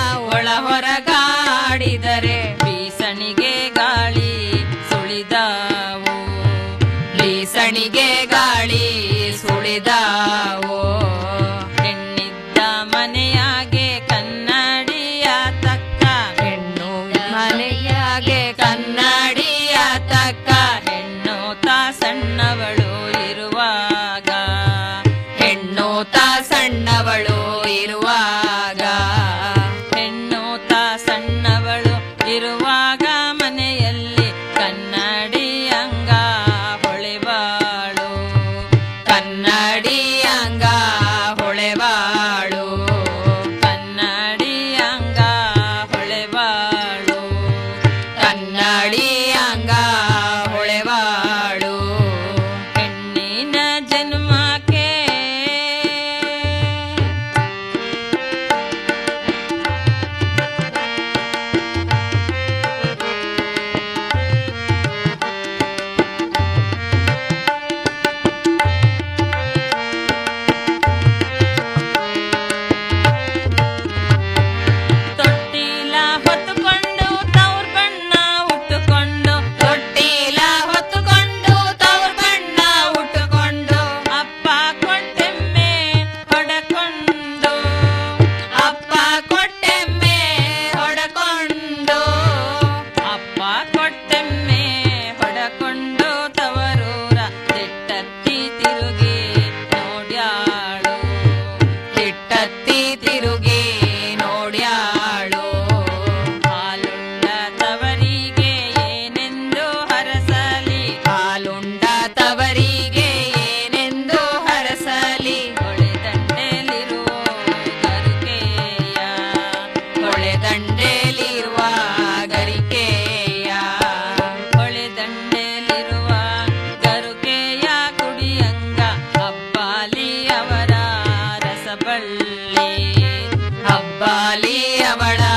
ಒಳಹೊರಗಾಡಿದರೆ ಬೀಸಣಿಗೆ ಗಾಳಿ ಸುಳಿದಾವು ಬೀಸಣಿಗೆ ಗಾಳಿ ಸುಳಿದಾವು ಹೆಣ್ಣಿದ್ದ ಮನೆಯಾಗೆ ಕನ್ನಡಿಯ ತಕ್ಕ ಹೆಣ್ಣು ಮನೆಯಾಗೆ ಕನ್ನಡಿಯ ತಕ್ಕ ಹೆಣ್ಣು ತಾ ಸಣ್ಣವಳು ಇರುವಾಗ ಹೆಣ್ಣು ತಾ ಸಣ್ಣವಳು ಇರುವಾಗ ಹೆಣ್ಣು ತಾ ಸಣ್ಣವಳು ಇರುವಾಗ ಮನೆಯಲ್ಲಿ ಕನ್ನಡಿ ಅಂಗ ಹೊಳೆವಾಳು ಕನ್ನಡಿ ಅಂಗ ಹೊಳೆವಾಳು ಕನ್ನಡಿ ಅಂಗ ಹೊಳೆವಾಳು ಕನ್ನಡಿ ಅಂಗ ಹೊಳೆವಾಳು ಹೆಣ್ಣಿನ ಜನ್ಮಕ್ಕೆ ತೊಟ್ಟಿಲ ಹೊತ್ತುಕೊಂಡು ತವ್ರ ಬಣ್ಣ ಉಟ್ಟುಕೊಂಡು ತೊಟ್ಟಿಲ ಹೊತ್ತುಕೊಂಡು ತವ್ರ ಬಣ್ಣ ಉಟ್ಟುಕೊಂಡು ಅಪ್ಪ ಕೊಟ್ಟೆಮ್ಮೆ ಹೊಡಕೊಂಡು ಅಪ್ಪ ಕೊಟ್ಟೆಮ್ಮೆ ಹೊಡಕೊಂಡು ಅಪ್ಪ ಕೊಟ್ಟೆಮ್ಮೆ ಹೊಡಕೊಂಡು ತವರೂರ ತಿಟ್ಟತ್ತಿ ತಿರುಗಿ ನೋಡ್ಯಾಳು ತಿಟ್ಟತ್ತಿ ತಿರುಗಿ ನೋಡ್ಯಾಳು ಹಾಲುಂಡ ತವರಿಗೆ ಏನೆಂದು ಹರಸಲಿ ಹಾಲುಂಡ ತವರಿಗೆ ಏನೆಂದು ಹರಸಲಿ ಹೊಳೆದಂಡೆಲಿರುವ ಗರುಕೆಯ ಹೊಳೆದಂಡೆಲಿರುವ ಗರಿಕೆಯ ಹೊಳೆದಂಡೆಲಿರುವ ಗರುಕೆಯ ಕುಡಿಯಂಗ ಹಬ್ಬಾಲಿ ಅವರ ರಸಬಳ್ಳಿ ಹಬ್ಬಾಲಿ ಅವಳ